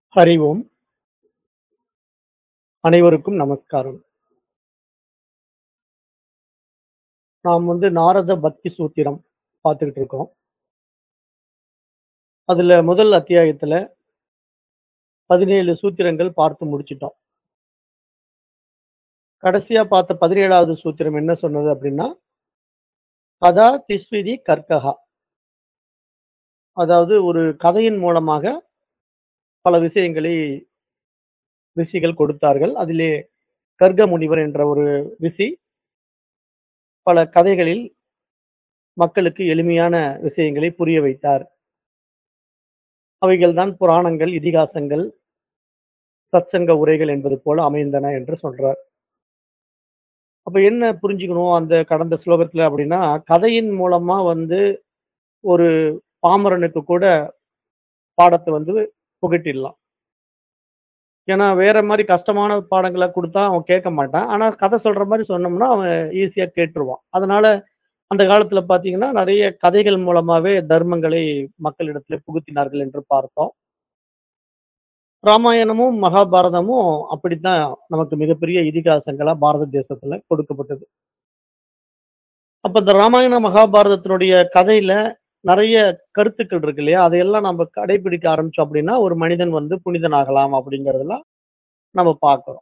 ஹரி ஓம். அனைவருக்கும் நமஸ்காரம். நாம் வந்து நாரத பக்தி சூத்திரம் பார்த்துக்கிட்டு இருக்கோம். அதுல முதல் அத்தியாயத்துல 17 சூத்திரங்கள் பார்த்து முடிச்சுட்டோம். கடைசியா பார்த்த 17வது சூத்திரம் என்ன சொன்னது அப்படின்னா, கதா திஸ்விதி கர்க்கஹா. அதாவது ஒரு கதையின் மூலமாக பல விஷயங்களை ரிஷிகள் கொடுத்தார்கள். அதிலே கர்க முனிவர் என்ற ஒரு ரிஷி பல கதைகளில் மக்களுக்கு எளிமையான விஷயங்களை புரிய வைத்தார். அவைகள் தான் புராணங்கள், இதிகாசங்கள், சத்சங்க உரைகள் என்பது போல அமைந்தன என்று சொல்றார். அப்ப என்ன புரிஞ்சுக்கணும் அந்த கடந்த ஸ்லோகத்துல அப்படின்னா, கதையின் மூலமா வந்து ஒரு பாமரனுக்கு கூட பாடத்த வந்து புகட்டிடலாம். ஏன்னா, வேற மாரி கஷ்டமான பாடங்கள குடுத்தா அவன் கேட்க மாட்டான். ஆனா, கதை சொல்ற மாரி சொன்னோம்னா, அவன் ஈஸியா கேட்டுருவான். அதனால அந்த காலத்துல பார்த்தீங்கன்னா, நெறைய கதைகள் மூலமாவே தர்மங்களை மக்களிடத்திலே புகுத்தினார்கள் என்று பார்த்தோம். ராமாயணமும், மகாபாரதமும் அப்படித்தான் நமக்கு மிகப்பெரிய இதிகாசங்களா பாரத தேசத்துல கொடுக்கப்பட்டது. அப்ப இந்த ராமாயண, மகாபாரதத்தினுடைய கதையில நெறைய கருத்துக்கள் இருக்கு இல்லையா? அதையெல்லாம் நம்ம கடைபிடிக்க ஆரம்பிச்சோம் அப்படின்னா, ஒரு மனிதன் வந்து புனிதனாகலாம் அப்படிங்கிறதெல்லாம் நம்ம பார்க்கிறோம்.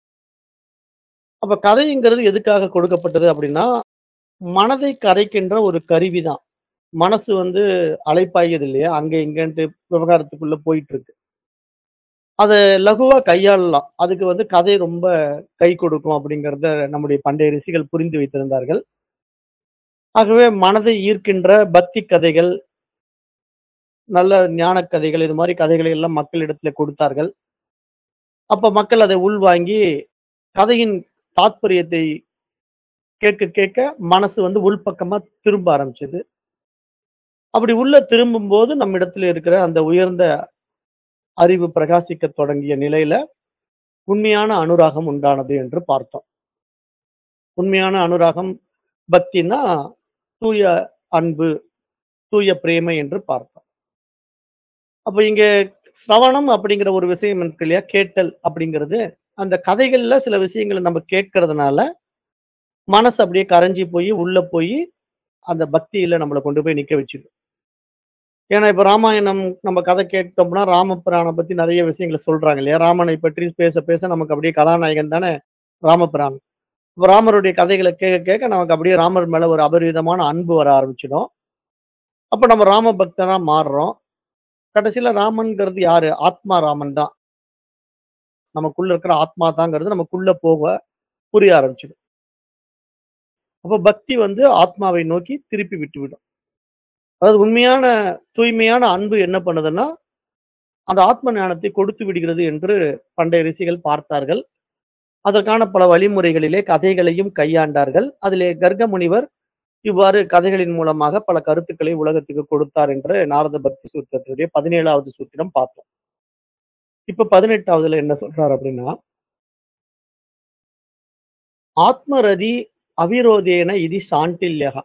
அப்ப கதைங்கிறது எதுக்காக கொடுக்கப்பட்டது அப்படின்னா, மனதை கரைக்கின்ற ஒரு கருவி தான். மனசு வந்து அலைப்பாயுது இல்லையா? அங்க இங்கன்ட்டு விவகாரத்துக்குள்ள போயிட்டு இருக்கு. அத லகுவா கையாளலாம். அதுக்கு வந்து கதை ரொம்ப கை கொடுக்கும் அப்படிங்கிறத நம்முடைய பண்டைய ரிஷிகள் புரிந்து வைத்திருந்தார்கள். ஆகவே மனதை ஈர்க்கின்ற பக்தி கதைகள், நல்ல ஞான கதைகள், இது மாரி கதைகளை எல்லாம் மக்களிடத்திலே கொடுத்தார்கள். அப்ப மக்கள் அதை உள்வாங்கி, கதையின் தாத்பரியத்தை கேட்க கேட்க மனசு வந்து உள்பக்கமா திரும்ப ஆரம்பிச்சது. அப்படி உள்ள திரும்பும்போது நம்மிடத்தில இருக்கிற அந்த உயர்ந்த அறிவு பிரகாசிக்கத் தொடங்கிய நிலையில, உண்மையான அனுராகம் உண்டானது என்று பார்த்தோம். உண்மையான அனுராகம், பக்தின்னா தூய அன்பு, தூய பிரேமை என்று பார்த்தோம். அப்ப இங்க சிரவணம் அப்படிங்கிற ஒரு விஷயம் இருக்கு இல்லையா? கேட்டல் அப்படிங்கிறது, அந்த கதைகள்ல சில விஷயங்கள நம்ம கேட்கறதுனால, மனசு அப்படியே கரைஞ்சு போயி, உள்ள போயி, அந்த பக்தியில நம்மள கொண்டு போய் நிக்க வச்சுடும். ஏன்னா, இப்ப ராமாயணம் நம்ம கதை கேட்டோம்னா, ராமபிரான பத்தி நெறைய விஷயங்கள சொல்றாங்க இல்லையா? ராமனை பற்றி பேச பேச நமக்கு அப்படியே கதாநாயகன் தானே ராமபிரான். அப்ப ராமருடைய கதைகள கேட்க கேட்க நமக்கு அப்படியே ராமர் மேல ஒரு அபரிவிதமான அன்பு வர ஆரம்பிச்சிடும். அப்ப நம்ம ராம பக்தனா மாறுறோம். கடைசியில ராமன்ங்கிறது யாரு? ஆத்மா ராமன் தான். நமக்குள்ள இருக்கிற ஆத்மா தாங்கிறது நமக்குள்ள போக புரிய ஆரம்பிச்சுடும். அப்ப பக்தி வந்து ஆத்மாவை நோக்கி திருப்பி விட்டுவிடும். அதாவது உண்மையான, தூய்மையான அன்பு என்ன பண்ணுதுன்னா, அந்த ஆத்ம ஞானத்தை கொடுத்து விடுகிறது என்று பண்டைய ரிஷிகள் பார்த்தார்கள். அதற்கான பல வழிமுறைகளிலே கதைகளையும் கையாண்டார்கள். அதிலே கர்க முனிவர் இவ்வாறு கதைகளின் மூலமாக பல கருத்துக்களை உலகத்துக்கு கொடுத்தார் என்று நாரத பக்தி சூத்திரத்தினுடைய 17வது சூத்திரம் பார்த்தோம். இப்ப 18வதுல என்ன சொல்றார் அப்படின்னா ஆத்மரதி அவிரோதேன இதி சாண்டில்யஹ.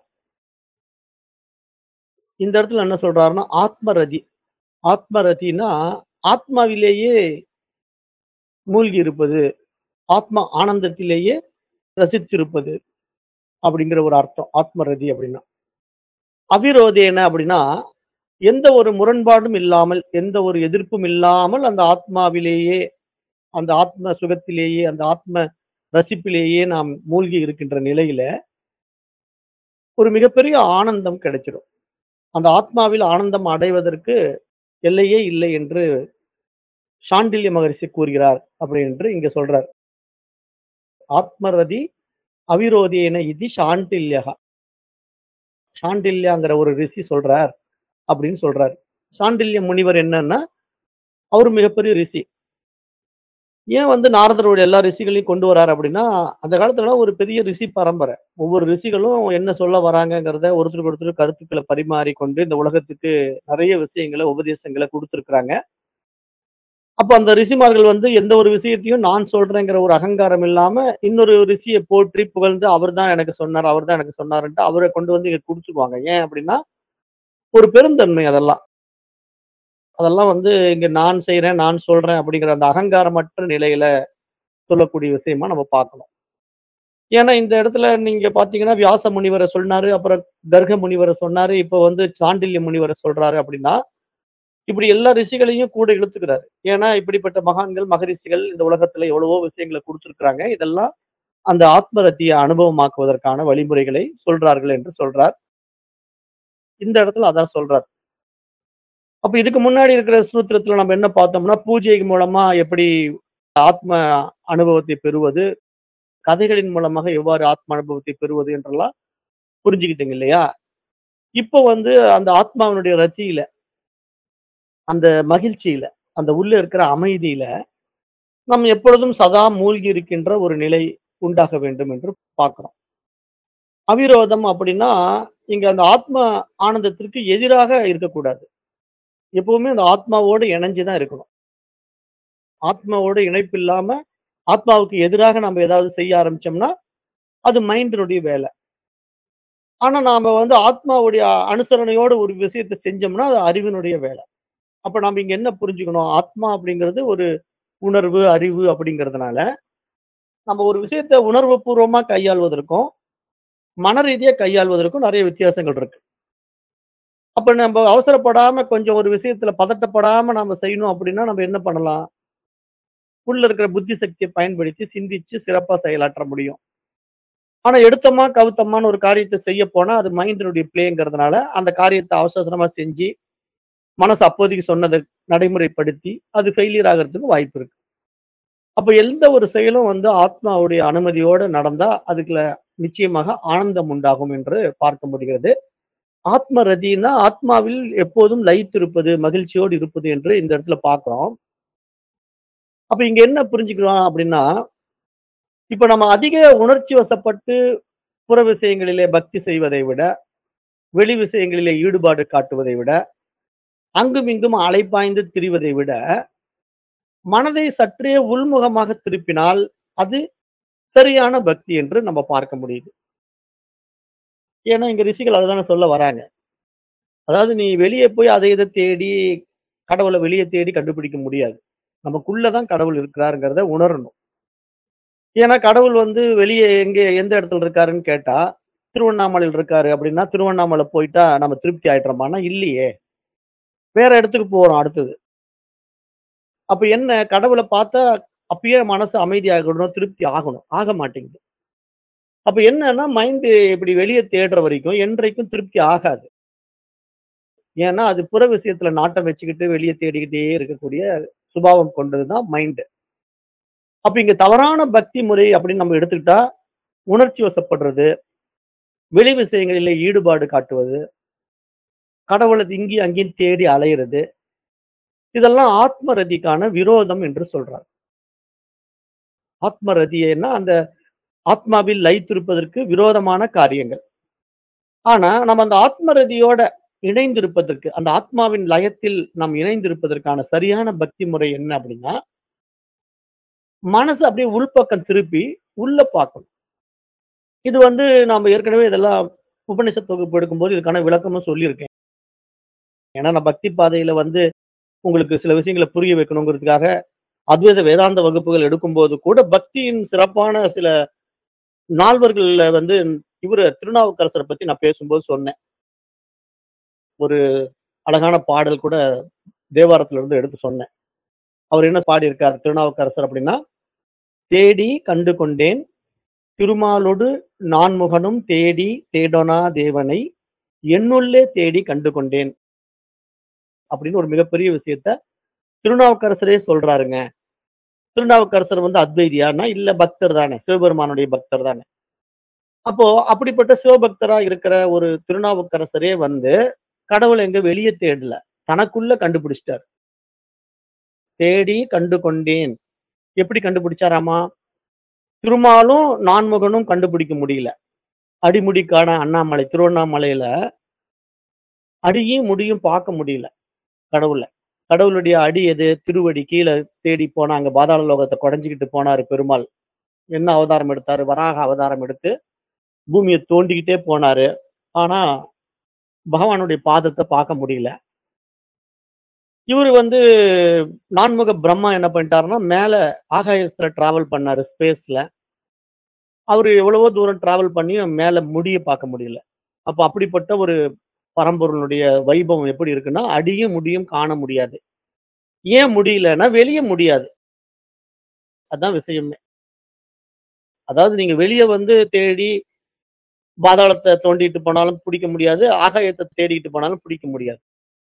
இந்த இடத்துல என்ன சொல்றாருன்னா, ஆத்மரதி. ஆத்மரதின்னா, ஆத்மாவிலேயே மூழ்கி இருப்பது. ஆத்ம ஆனந்தத்திலேயே ரசித்திருப்பது. அப்படிங்கிற ஒரு அர்த்தம். ஆத்மரதி அப்படின்னா. அவிரோதேன அப்படின்னா, எந்த ஒரு முரண்பாடும் இல்லாமல், எந்த ஒரு எதிர்ப்பும் இல்லாமல் அந்த ஆத்மாவிலேயே, அந்த ஆத்ம சுகத்திலேயே, அந்த ஆத்ம ரசிப்பிலேயே நாம் மூழ்கி இருக்கின்ற நிலையில ஒரு மிகப்பெரிய ஆனந்தம் கிடைச்சிடும். அந்த ஆத்மாவில் ஆனந்தம் அடைவதற்கு எல்லையே இல்லை என்று சாண்டில்ய மகரிஷி கூறுகிறார். அப்படி என்று இங்க சொல்றார். ஆத்மரதி அவிரோதேன இதி சாண்டில்யஹ. சாண்டில்யாங்கிற ஒரு ரிஷி சொல்றார். அப்படின்னு சொல்றார். சாண்டில்ய முனிவர் என்னன்னா, அவரு மிகப்பெரிய ரிஷி. ஏன் வந்து நாரதருடைய எல்லா ரிஷிகளையும் கொண்டு வரார் அப்படின்னா, அந்த காலத்துல ஒரு பெரிய ரிஷி பரம்பரை. ஒவ்வொரு ரிஷிகளும் என்ன சொல்ல வராங்கங்கிறத ஒருத்தருக்கு ஒருத்தர் கருத்துக்கள பரிமாறிக்கொண்டு இந்த உலகத்துக்கு நெறைய விஷயங்கள, உபதேசங்கள குடுத்திருக்கிறாங்க. அப்ப அந்த ரிஷிமார்கள் வந்து எந்த ஒரு விஷயத்தையும் நான் சொல்றேங்கிற ஒரு அகங்காரம் இல்லாம, இன்னொரு ரிஷிய போற்றி புகழ்ந்து அவர் தான் எனக்கு சொன்னார், அவர் தான் எனக்கு சொன்னாருன்ட்டு அவர கொண்டு வந்து இங்க குடுத்துருவாங்க. ஏன் அப்படின்னா, ஒரு பெருந்தன்மை அதெல்லாம். அதெல்லாம் வந்து இங்க நான் செய்றேன், நான் சொல்றேன் அப்படிங்கிற அந்த அகங்காரமற்ற நிலையில சொல்லக்கூடிய விஷயமா நம்ம பார்க்கணும். ஏன்னா இந்த இடத்துல நீங்க பார்த்தீங்கன்னா, வியாச முனிவர சொன்னாரு, அப்புறம் கர்க முனிவர சொன்னாரு, இப்ப வந்து சாண்டில்ய முனிவர சொல்றாரு அப்படின்னா, இப்படி எல்லா ரிஷிகளையும் கூட இழுத்துக்கிறாரு. ஏன்னா இப்படிப்பட்ட மகான்கள், மகரிஷிகள் இந்த உலகத்துல எவ்வளவோ விஷயங்கள குடுத்திருக்கிறாங்க. இதெல்லாம் அந்த ஆத்ம ரத்திய அனுபவமாக்குவதற்கான வழிமுறைகளை சொல்றார்கள் என்று சொல்றார். இந்த இடத்துல அதான் சொல்றார். அப்ப இதுக்கு முன்னாடி இருக்கிற சூத்திரத்துல நம்ம என்ன பார்த்தோம்னா, பூஜை மூலமா எப்படி ஆத்ம அனுபவத்தை பெறுவது, கதைகளின் மூலமாக எவ்வாறு ஆத்ம அனுபவத்தை பெறுவது என்றெல்லாம் புரிஞ்சுக்கிட்டீங்க இல்லையா? இப்போ வந்து அந்த ஆத்மாவினுடைய ரத்தியில, அந்த மகிழ்ச்சியில, அந்த உள்ள இருக்கிற அமைதியில, நாம் எப்பொழுதும் சதா மூழ்கி இருக்கின்ற ஒரு நிலை உண்டாக வேண்டும் என்று பார்க்கிறோம். அவிரோதம் அப்படின்னா, இங்க அந்த ஆத்ம ஆனந்தத்திற்கு எதிராக இருக்கக்கூடாது. எப்பவுமே அந்த ஆத்மாவோடு இணைஞ்சு தான் இருக்கணும். ஆத்மாவோட இணைப்பு இல்லாம, ஆத்மாவுக்கு எதிராக நம்ம ஏதாவது செய்ய ஆரம்பிச்சோம்னா, அது மைண்டினுடைய வேலை. ஆனா நாம வந்து ஆத்மாவுடைய அனுசரணையோட ஒரு விஷயத்த செஞ்சோம்னா, அது அறிவினுடைய வேலை. அப்ப நாம இங்க என்ன புரிஞ்சுக்கணும்? ஆத்மா அப்படிங்கிறது ஒரு உணர்வு, அறிவு அப்படிங்கிறதுனால, நம்ம ஒரு விஷயத்த உணர்வு பூர்வமா கையாள்வதற்கும், மன ரீதியா கையாள்வதற்கும் நெறைய வித்தியாசங்கள் இருக்கு. அப்ப நம்ப அவசரப்படாம கொஞ்சம் ஒரு விஷயத்துல பதட்டப்படாம நாம செய்யணும் அப்படின்னா, நம்ம என்ன பண்ணலாம்? உள்ள இருக்கிற புத்தி சக்திய பயன்படுத்தி சிந்திச்சு சிறப்பா செயலாற்ற முடியும். ஆனா எடுத்தோமா, கவுத்தோமான்னு ஒரு காரியத்த செய்ய போனா, அது மைண்டினுடைய பிளேங்கிறதுனால, அந்த காரியத்த அவசர அவசரமா செஞ்சு, மனசு அப்போதைக்கு சொன்னத நடைமுறைப்படுத்தி, அது ஃபெயிலியர் ஆகுறதுக்கு வாய்ப்பு இருக்கு. அப்ப எந்த ஒரு செயலும் வந்து ஆத்மாவுடைய அனுமதியோட நடந்தா, அதுக்குள்ள நிச்சயமாக ஆனந்தம் உண்டாகும் என்று பார்க்க முடிகிறது. ஆத்ம ரதின்னா, ஆத்மாவில் எப்போதும் லயித்திருப்பது, மகிழ்ச்சியோடு இருப்பது என்று இந்த இடத்துல பார்க்கிறோம். அப்ப இங்க என்ன புரிஞ்சுக்கிறோம் அப்படின்னா, இப்ப நம்ம அதிக உணர்ச்சி வசப்பட்டு புற விஷயங்களிலே பக்தி செய்வதை விட, வெளி விஷயங்களிலே ஈடுபாடு காட்டுவதை விட, அங்கும் இங்கும் அலைபாய்ந்து திரிவதை விட, மனதை சற்றே உள்முகமாக திருப்பினால், அது சரியான பக்தி என்று நம்ம பார்க்க முடியுது. ஏன்னா, இங்க ரிஷிகள் அததானே சொல்ல வராங்க. அதாவது நீ வெளிய போய் அத இத தேடி, கடவுள வெளிய தேடி கண்டுபிடிக்க முடியாது. நமக்குள்ள தான் கடவுள் இருக்கிறாருங்கிறத உணரணும். ஏன்னா, கடவுள் வந்து வெளிய எங்க எந்த இடத்துல இருக்காருன்னு கேட்டா, திருவண்ணாமலையில இருக்காரு அப்படின்னா, திருவண்ணாமலை போயிட்டா நம்ம திருப்தி ஆயிடுறோமான்னா, இல்லையே. வேற இடத்துக்கு போறோம் அடுத்தது. அப்ப என்ன கடவுள பார்த்தா அப்பயே மனசு அமைதியாகணும், திருப்தி ஆகணும். ஆக மாட்டேங்குது. அப்ப என்னன்னா, மைண்ட் இப்படி வெளிய தேடுற வரைக்கும் என்றைக்கும் திருப்தி ஆகாது. ஏன்னா, அது புற விஷயத்துல நாட்டம் வச்சுக்கிட்டு வெளிய தேடிக்கிட்டே இருக்கக்கூடிய சுபாவம் கொண்டது தான் மைண்ட். அப்ப இங்க தவறான பக்தி முறை அப்படின்னு நம்ம எடுத்துக்கிட்டா, உணர்ச்சி வசப்படுறது, வெளி விஷயங்களிலே ஈடுபாடு காட்டுவது, கடவுள இங்கேயும் அங்கேயும் தேடி அலையிறது, இதெல்லாம் ஆத்ம ரதிக்கான விரோதம் என்று சொல்றார். ஆத்ம ரதியன்னா, அந்த ஆத்மாவில் லயித்திருப்பதற்கு விரோதமான காரியங்கள். ஆனா, நம்ம அந்த ஆத்ம ரதியோட இணைந்திருப்பதற்கு, அந்த ஆத்மாவின் லயத்தில் நாம் இணைந்திருப்பதற்கான சரியான பக்தி முறை என்ன அப்படின்னா, மனச அப்படியே உள்பக்கம் திருப்பி உள்ள பார்க்கணும். இது வந்து நாம ஏற்கனவே இதெல்லாம் உபநிஷத் தொகுப்பு எடுக்கும்போது இதுக்கான விளக்கமும் சொல்லியிருக்கேன். ஏன்னா, நான் பக்தி பாதையில வந்து உங்களுக்கு சில விஷயங்கள புரிய வைக்கணுங்கிறதுக்காக, அத்வைத வேதாந்த வகுப்புகள் எடுக்கும்போது கூட பக்தியின் சிறப்பான சில நால்வர்கள்ல வந்து இவரு திருநாவுக்கரசர பத்தி நான் பேசும்போது சொன்னேன். ஒரு அழகான பாடல் கூட தேவாரத்துல இருந்து எடுத்து சொன்னேன். அவர் என்ன பாடியிருக்கார் திருநாவுக்கரசர் அப்படின்னா, "தேடி கண்டு கொண்டேன் திருமாலொடு நான்முகனும் தேடி தேடொணா தேவனை என்னுள்ளே தேடி கண்டு கொண்டேன்." அப்படின்னு ஒரு மிகப்பெரிய விஷயத்த திருநாவுக்கரசரே சொல்றாருங்க. திருநாவுக்கரசர் வந்து அத்வைதியான்னா, இல்ல பக்தர் தானே. சிவபெருமானுடைய பக்தர் தானே. அப்போ அப்படிப்பட்ட சிவபக்தரா இருக்கிற ஒரு திருநாவுக்கரசரே வந்து, கடவுள எங்க வெளிய தேடல. தனக்குள்ள கண்டுபிடிச்சுட்டார். தேடி கண்டு கொண்டேன். எப்படி கண்டுபிடிச்சாராமா? திருமாலும், நான்முகனும் கண்டுபிடிக்க முடியல. அடிமுடிக்கான அண்ணாமலை திருவண்ணாமலையில அடியும், முடியும் பார்க்க முடியல கடவுள. கடவுளுடைய அடி எது? திருவடி. கீழ தேடி போனா அங்க பாதாள லோகத்த கொடைஞ்சுகிட்டு போனாரு பெருமாள். என்ன அவதாரம் எடுத்தாரு? வராக அவதாரம் எடுத்து பூமிய தோண்டிக்கிட்டே போனாரு. ஆனா, பகவானுடைய பாதத்த பார்க்க முடியல. இவரு வந்து நான்முக பிரம்மா என்ன பண்ணிட்டாருன்னா, மேல ஆகாயத்துல டிராவல் பண்ணாரு ஸ்பேஸ்ல. அவரு எவ்வளவோ தூரம் டிராவல் பண்ணியும் மேல முடிய பார்க்க முடியல. அப்ப அப்படிப்பட்ட ஒரு பரம்பொருளுடைய வைபவம் எப்படி இருக்குன்னா, அடியும் முடியும் காண முடியாது. ஏன் முடியலன்னா, வெளிய முடியாது. அதான் விஷயமே. அதாவது நீங்க வெளிய வந்து தேடி பாதாளத்த தோண்டிட்டு போனாலும் பிடிக்க முடியாது. ஆகாயத்த தேடிட்டு போனாலும் பிடிக்க முடியாது.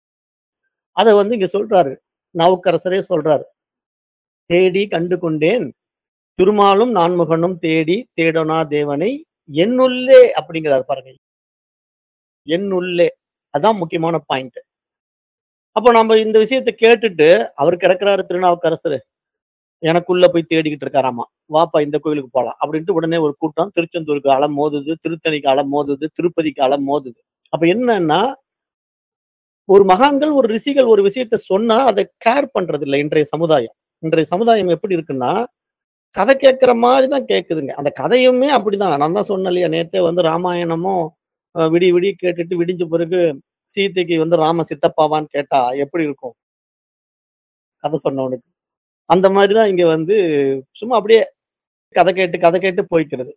அத வந்து இங்க சொல்றாரு. நாவுக்கரசரே சொல்றாரு. "தேடி கண்டு கொண்டேன். திருமாலும் நான்முகனும் தேடி தேடொணா தேவனை என்னுள்ளே" அப்படிங்கிறாரு பாருங்க. என்னுள்ளே. அதான் முக்கியமான பாயிண்ட். அப்ப நம்ம இந்த விஷயத்த கேட்டுட்டு, அவரு கிடக்குறாரு திருநாவுக்கரசரு. எனக்குள்ள போய் தேடிக்கிட்டு இருக்காராமா. "வாப்பா இந்த கோயிலுக்கு போலாம்." அப்படின்ட்டு உடனே ஒரு கூட்டம் திருச்செந்தூருக்கு அல மோதுது, திருத்தணிக்கு அல மோதுது, திருப்பதிக்கு அல மோதுது. அப்ப என்னன்னா, ஒரு மகான்கள், ஒரு ரிஷிகள் ஒரு விஷயத்த சொன்னா, அத கேர் பண்றதில்ல இன்றைய சமுதாயம். இன்றைய சமுதாயம் எப்படி இருக்குன்னா, கதை கேட்கிற மாரி தான் கேட்குதுங்க. அந்த கதையுமே அப்படிதான். நான் தான் சொன்னேன் இல்லையா, நேத்தே வந்து ராமாயணமும் அ விடிய விடிய கேட்டுட்டு விடிஞ்ச பிறகு சீதைக்கு வந்து ராம சித்தப்பாவான்னு கேட்டா எப்படி இருக்கும்? கதை சொன்னவனுக்கு. அந்த மாரி தான் இங்க வந்து சும்மா அப்படியே கதை கேட்டு, கதை கேட்டு போய்க்கிறது.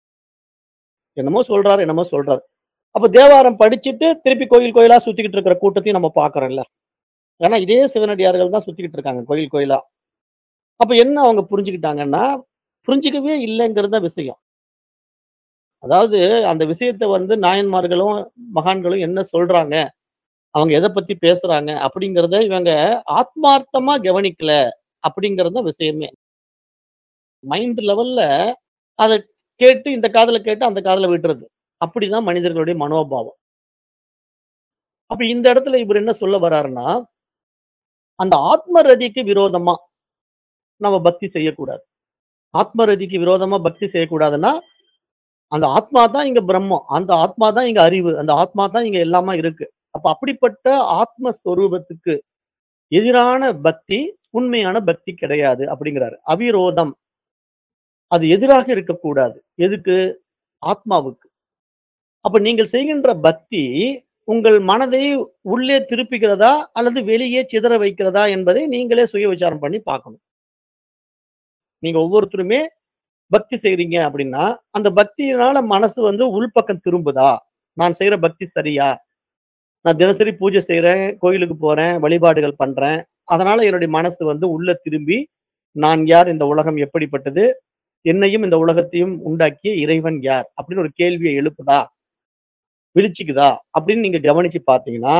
என்னமோ சொல்றாரு, என்னமோ சொல்றாரு. அப்ப தேவாரம் படிச்சுட்டு திருப்பி கோயில் கோயிலா சுத்திக்கிட்டு இருக்கிற கூட்டத்தையும் நம்ம பார்க்கிறோம்ல. ஏன்னா இதே சிவனடியார்கள் தான் சுத்திக்கிட்டு இருக்காங்க கோயில் கோயிலா. அப்ப என்ன அவங்க புரிஞ்சுக்கிட்டாங்கன்னா, புரிஞ்சுக்கவே இல்லங்கிறது தான் விஷயம். அதாவது அந்த விஷயத்த வந்து நாயன்மார்களும், மகான்களும் என்ன சொல்றாங்க? அவங்க எத பத்தி பேசுறாங்க? அப்படிங்கிறத இவங்க ஆத்மார்த்தமா கவனிக்கல. அப்படிங்கிறது தான் விஷயமே. மைண்ட் லெவல்ல அத கேட்டு இந்த காதுல கேட்டு அந்த காதுல விட்டுறது. அப்படிதான் மனிதர்களுடைய மனோபாவம். அப்ப இந்த இடத்துல இவரு என்ன சொல்ல வர்றாருன்னா, அந்த ஆத்ம ரதிக்கு விரோதமா நம்ம பக்தி செய்யக்கூடாது. ஆத்ம ரதிக்கு விரோதமா பக்தி செய்யக்கூடாதுன்னா, அந்த ஆத்மா தான் இங்க பிரம்மம். அந்த ஆத்மா தான் இங்க அறிவு. அந்த ஆத்மா தான் இங்க எல்லாமா இருக்கு. அப்ப அப்படிப்பட்ட ஆத்ம ஸ்வரூபத்துக்கு எதிரான பக்தி உண்மையான பக்தி கிடையாது அப்படிங்கிறாரு. அவிரோதம். அது எதிராக இருக்கக்கூடாது. எதுக்கு? ஆத்மாவுக்கு. அப்ப நீங்கள் செய்கின்ற பக்தி உங்கள் மனதை உள்ளே திருப்புகிறதா? அல்லது வெளியே சிதற வைக்கிறதா? என்பதை நீங்களே சுய விசாரம் பண்ணி பார்க்கணும். நீங்க ஒவ்வொருத்தருமே பக்தி செய்றீங்க அப்படின்னா, அந்த பக்தியினால மனசு வந்து உள்பக்கம் திரும்புதா? நான் செய்ற பக்தி சரியா? நான் தினசரி பூஜை செய்றேன், கோயிலுக்கு போறேன், வழிபாடுகள் பண்றேன். அதனால என்னுடைய மனசு வந்து உள்ள திரும்பி, நான் யார்? இந்த உலகம் எப்படிப்பட்டது? என்னையும் இந்த உலகத்தையும் உண்டாக்கிய இறைவன் யார்? அப்படின்னு ஒரு கேள்விய எழுப்புதா? விழிச்சுக்குதா? அப்படின்னு நீங்க கவனிச்சு பார்த்தீங்கன்னா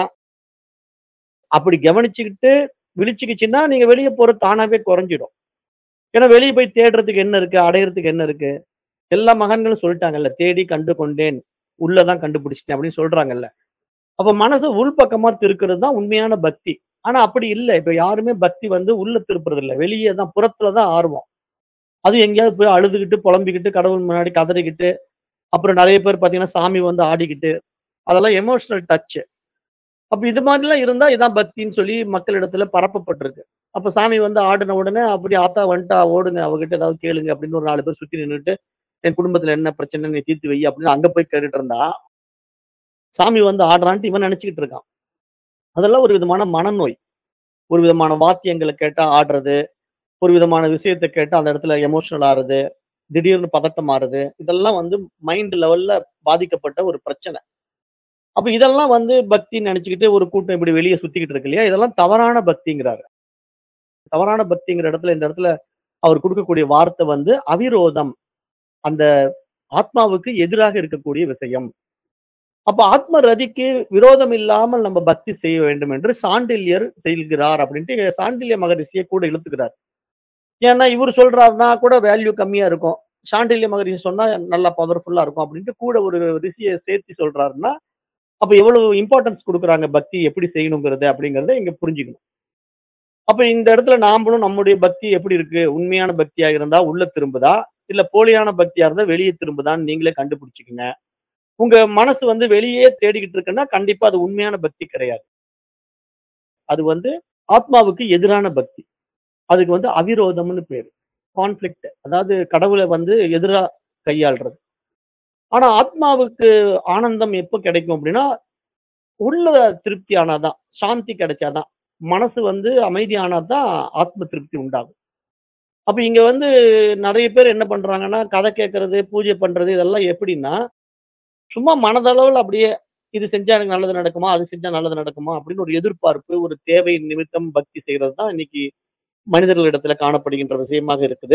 அப்படி கவனிச்சுக்கிட்டு விழிச்சுக்கிச்சுன்னா, நீங்க வெளிய போறது தானாவே குறைஞ்சிடும். ஏன்னா வெளிய போய் தேடுறதுக்கு என்ன இருக்கு? அடையறதுக்கு என்ன இருக்கு? எல்லா மகான்களும் சொல்லிட்டாங்கல்ல. தேடி கண்டு கொண்டேன். உள்ள தான் கண்டுபிடிச்சுட்டேன் அப்படின்னு சொல்றாங்கல்ல. அப்ப மனச உள்பக்கமா திருக்குறது தான் உண்மையான பக்தி. ஆனா அப்படி இல்ல. இப்ப யாருமே பக்தி வந்து உள்ள திருப்புறது இல்ல. வெளிய தான் புறத்துல தான் ஆர்வம். அதுவும் எங்கேயாவது போய் அழுதுகிட்டு, புலம்பிக்கிட்டு, கடவுள் முன்னாடி கதறிக்கிட்டு, அப்புறம் நெறைய பேர் பார்த்தீங்கன்னா, சாமி வந்து ஆடிக்கிட்டு, அதெல்லாம் எமோஷனல் டச். அப்ப இது மாரிலாம் இருந்தா இதான் பக்தின்னு சொல்லி மக்களிடத்துல பரப்பப்பட்டிருக்கு. அப்ப சாமி வந்து ஆடுன உடனே, "அப்படி ஆத்தா வந்துட்டா ஓடுங்க, அவகிட்ட ஏதாவது கேளுங்க" அப்படின்னு ஒரு 4 பேர் சுத்தி நின்னுட்டு, "என் குடும்பத்துல என்ன பிரச்சனை? நீ தீர்த்து வை" அப்படின்னு அங்க போய் கேட்டுட்டு இருந்தா, சாமி வந்து ஆடுறான்ட்டு இவன் நெனச்சுக்கிட்டு இருக்கான். அதெல்லாம் ஒரு விதமான மனநோய். ஒரு விதமான வாத்தியங்கள கேட்டா ஆடுறது, ஒரு விதமான விஷயத்த கேட்டா அந்த இடத்துல எமோஷனல் ஆறது, திடீர்னு பதட்டம் ஆறது, இதெல்லாம் வந்து மைண்ட் லெவல்ல பாதிக்கப்பட்ட ஒரு பிரச்சனை. அப்ப இதெல்லாம் வந்து பக்தின்னு நெனச்சுக்கிட்டு ஒரு கூட்டம் இப்படி வெளிய சுத்திக்கிட்டு இருக்கு இல்லையா? இதெல்லாம் தவறான பக்திங்கிறாரு. தவறான பக்திங்கிற இடத்துல இந்த இடத்துல அவர் குடுக்கக்கூடிய வார்த்தை வந்து அவிரோதம். அந்த ஆத்மாவுக்கு எதிராக இருக்கக்கூடிய விஷயம். அப்ப ஆத்ம ரதிக்கு விரோதம் இல்லாமல் நம்ம பக்தி செய்ய வேண்டும் என்று சாண்டில்யர் செய்கிறார் அப்படின்ட்டு சாண்டில்ய மகரிஷிய கூட இழுத்துக்கிறார். ஏன்னா இவரு சொல்றாருன்னா கூட வேல்யூ கம்மியா இருக்கும். சாண்டில்ய மகரிஷி சொன்னா நல்லா பவர்ஃபுல்லா இருக்கும் அப்படின்ட்டு கூட ஒரு ரிஷிய சேர்த்து சொல்றாருன்னா, அப்ப எவ்வளவு இம்பார்ட்டன்ஸ் குடுக்குறாங்க பக்தி எப்படி செய்யணுங்கிறது அப்படிங்கிறத இங்க புரிஞ்சுக்கணும். அப்ப இந்த இடத்துல நாமளும் நம்முடைய பக்தி எப்படி இருக்கு? உண்மையான பக்தியா இருந்தா உள்ள திரும்புதா? இல்ல போலியான பக்தியா இருந்தா வெளிய திரும்புதான்னு நீங்களே கண்டுபிடிச்சுக்கங்க. உங்க மனசு வந்து வெளியே தேடிக்கிட்டு இருக்குன்னா, கண்டிப்பா அது உண்மையான பக்தி கிடையாது. அது வந்து ஆத்மாவுக்கு எதிரான பக்தி. அதுக்கு வந்து அவிரோதம்னு பேரு. கான்ஃப்ளிக்ட். அதாவது கடவுள வந்து எதிரா கையாள்றது. ஆனா ஆத்மாவுக்கு ஆனந்தம் எப்ப கிடைக்கும் அப்படின்னா, உள்ள திருப்தி ஆனா தான். சாந்தி கிடைச்சா தான். மனசு வந்து அமைதியானா தான் ஆத்ம திருப்தி உண்டாகும். அப்ப இங்க வந்து நெறைய பேர் என்ன பண்றாங்கன்னா, கதை கேட்கறது, பூஜை பண்றது இதெல்லாம் எப்படின்னா, சும்மா மனதளவுல அப்படியே இது செஞ்சா எனக்கு நல்லது நடக்குமா? அது செஞ்சா நல்லது நடக்குமா? அப்படின்னு ஒரு எதிர்பார்ப்பு, ஒரு தேவை நிமித்தம் பக்தி செய்றது தான் இன்னைக்கு மனிதர்களிடத்துல காணப்படுகின்ற விஷயமாக இருக்குது.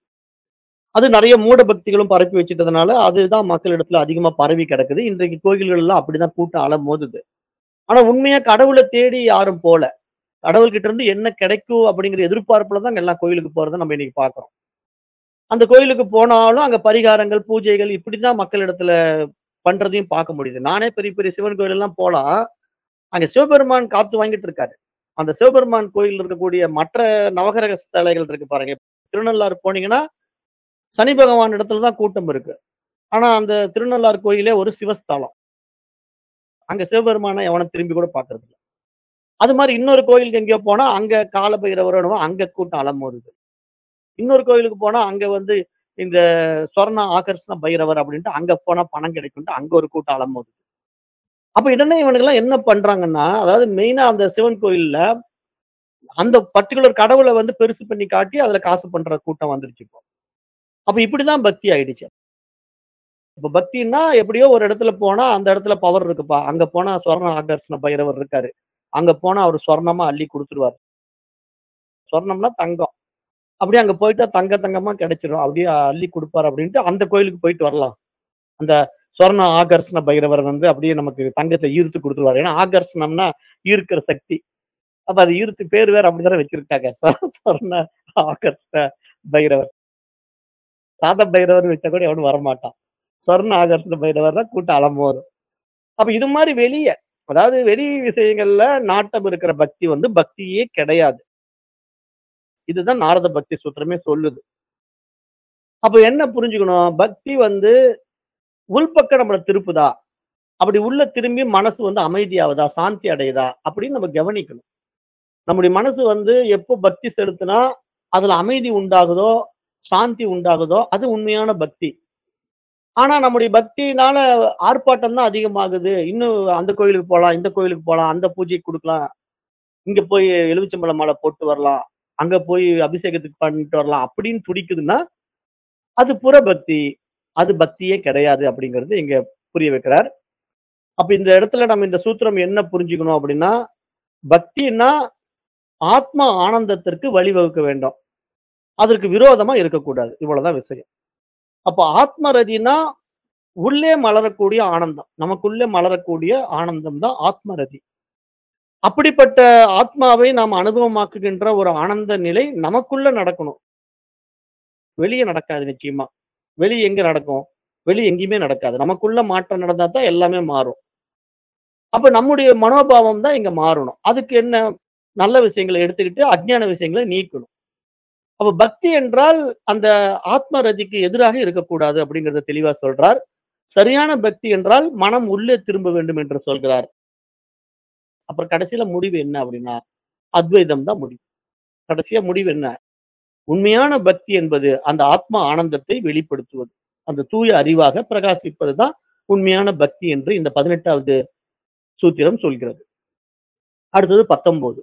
அது நெறைய மூட பக்திகளும் பரப்பி வச்சுட்டதுனால, அதுதான் மக்களிடத்துல அதிகமா பரவி கிடக்குது. இன்றைக்கு கோயில்கள்லாம் அப்படிதான் கூட்டம் அலமோதுது. ஆனா உண்மையா கடவுள தேடி யாரும் போல. கடவுள்கிட்ட இருந்து என்ன கிடைக்கும் அப்படிங்கிற எதிர்பார்ப்புல தான் எல்லாம் கோயிலுக்கு போறத நம்ம இன்னைக்கு பார்க்கிறோம். அந்த கோயிலுக்கு போனாலும் அங்க பரிகாரங்கள், பூஜைகள் இப்படிதான் மக்களிடத்துல பண்றதையும் பார்க்க முடியுது. நானே பெரிய பெரிய சிவன் கோயில் எல்லாம் போலாம். அங்க சிவபெருமான் காத்து வாங்கிட்டு இருக்காரு. அந்த சிவபெருமான் கோயில்ல இருக்கக்கூடிய மற்ற நவகிரக ஸ்தலைகள் இருக்கு பாருங்க. திருநள்ளாறு போனீங்கன்னா, சனி பகவான் இடத்துல தான் கூட்டம் இருக்கு. ஆனா அந்த திருநள்ளாறு கோயிலே ஒரு சிவஸ்தலம். அங்க சிவபெருமான எவனும் திரும்பி கூட பார்க்கறது இல்ல. அது மாரி இன்னொரு கோயிலுக்கு எங்கேயோ போனா, அங்க கால பைரவர் என்னமோ அங்க கூட்டம் அலமோதுது. இன்னொரு கோயிலுக்கு போனா, அங்க வந்து இந்த சொர்ண ஆகர்ஷ்ண பைரவர் அப்படின்ட்டு அங்க போனா பணம் கிடைக்கும்ட்டு அங்க ஒரு கூட்டம் அலமோதுது. அப்ப உடனே இவனுங்கலாம் என்ன பண்றாங்கன்னா, அதாவது மெயினா அந்த சிவன் கோயில்ல, அந்த பர்ட்டிகுலர் கடவுள வந்து பெருசு பண்ணி காட்டி, அதுல காசு பண்ற கூட்டம் வந்துருச்சு இப்போ. அப்ப இப்படிதான் பக்தி ஆயிடுச்சு. இப்ப பக்தின்னா எப்படியோ ஒரு இடத்துல போனா, அந்த இடத்துல பவர் இருக்குப்பா. அங்க போனா சொர்ண ஆகர்ஷ்ண பைரவர் இருக்காரு. அங்க போனா அவரு சொர்ணமா அள்ளி குடுத்துருவாரு. சொர்ணம்னா தங்கம். அப்படியே அங்க போயிட்டா தங்க தங்கமா கிடைச்சிரும். அப்படியே அள்ளி குடுப்பாரு அப்படின்ட்டு அந்த கோயிலுக்கு போயிட்டு வரலாம். அந்த சொர்ண ஆகர்ஷ்ண பைரவர் வந்து அப்படியே நமக்கு தங்கத்த ஈர்த்து குடுத்துருவாரு. ஏன்னா ஆகர்ஷணம்னா ஈர்க்கிற சக்தி. அப்ப அது ஈர்த்து பேர் வேற அப்படித்தானே வச்சிருக்காங்க. சொ சொர்ண ஆகர்ஷ்ண பைரவர். சாத பைரவர்ன்னு வச்சா கூட எவனும் வரமாட்டான். சொர்ண ஆகர்ஷ்ண பைரவர்னா கூட்டம் அலமோதும். அப்ப இது மாரி வெளிய, அதாவது வெளி விஷயங்கள்ல நாட்டம் இருக்கிற பக்தி வந்து பக்தியே கிடையாது. இதுதான் நாரத பக்தி சூத்திரமே சொல்லுது. அப்ப என்ன புரிஞ்சுக்கணும்? பக்தி வந்து உள்பக்கம் நம்மள திருப்புதா? அப்படி உள்ள திரும்பி மனசு வந்து அமைதியாவுதா? சாந்தி அடையுதா? அப்படின்னு நம்ம கவனிக்கணும். நம்முடைய மனசு வந்து எப்போ பக்தி செலுத்தினா, அதுல அமைதி உண்டாகுதோ, சாந்தி உண்டாகுதோ, அது உண்மையான பக்தி. ஆனா நம்முடைய பக்தியினால ஆர்ப்பாட்டம் தான் அதிகமாகுது. இன்னும் அந்த கோயிலுக்கு போலாம், இந்த கோயிலுக்கு போலாம், அந்த பூஜைக்கு குடுக்கலாம். இங்க போய் எலுமிச்சம்பழ மாலை போட்டு வரலாம். அங்க போய் அபிஷேகத்துக்கு பண்ணிட்டு வரலாம். அப்படின்னு துடிக்குதுன்னா, அது புறபக்தி. அது பக்தியே கிடையாது அப்படிங்கிறது இங்க புரிய வைக்கிறார். அப்ப இந்த இடத்துல நம்ம இந்த சூத்திரம் என்ன புரிஞ்சுக்கணும் அப்படின்னா, பக்தின்னா ஆத்ம ஆனந்தத்திற்கு வழிவகுக்க வேண்டும். அதற்கு விரோதமா இருக்கக்கூடாது. இவ்வளவுதான் விஷயம். அப்ப ஆத்ம ரதினா உள்ளே மலரக்கூடிய ஆனந்தம். நமக்குள்ளே மலரக்கூடிய ஆனந்தம் தான் ஆத்ம ரதி. அப்படிப்பட்ட ஆத்மாவை நாம் அனுபவமாக்குகின்ற ஒரு ஆனந்த நிலை நமக்குள்ள நடக்கணும். வெளிய நடக்காது நிச்சயமா. வெளிய எங்க நடக்கும்? வெளிய எங்கேயுமே நடக்காது. நமக்குள்ள மாற்றம் நடந்தா தான் எல்லாமே மாறும். அப்ப நம்முடைய மனோபாவம் தான் இங்க மாறணும். அதுக்கு என்ன? நல்ல விஷயங்கள எடுத்துக்கிட்டு, அஞ்ஞான விஷயங்கள நீக்கணும். அப்ப பக்தி என்றால் அந்த ஆத்ம ரதிக்கு எதிராக இருக்கக்கூடாது அப்படிங்கிறத தெளிவா சொல்றார். சரியான பக்தி என்றால் மனம் உள்ளே திரும்ப வேண்டும் என்று சொல்கிறார். அப்புறம் கடைசியில முடிவு என்ன அப்படின்னா, அத்வைதம் தான் முடிவு. கடைசியா முடிவு என்ன? உண்மையான பக்தி என்பது அந்த ஆத்ம ஆனந்தத்தை வெளிப்படுத்துவது. அந்த தூய அறிவாக பிரகாசிப்பது தான் உண்மையான பக்தி என்று இந்த 18வது சூத்திரம் சொல்கிறது. அடுத்தது 19.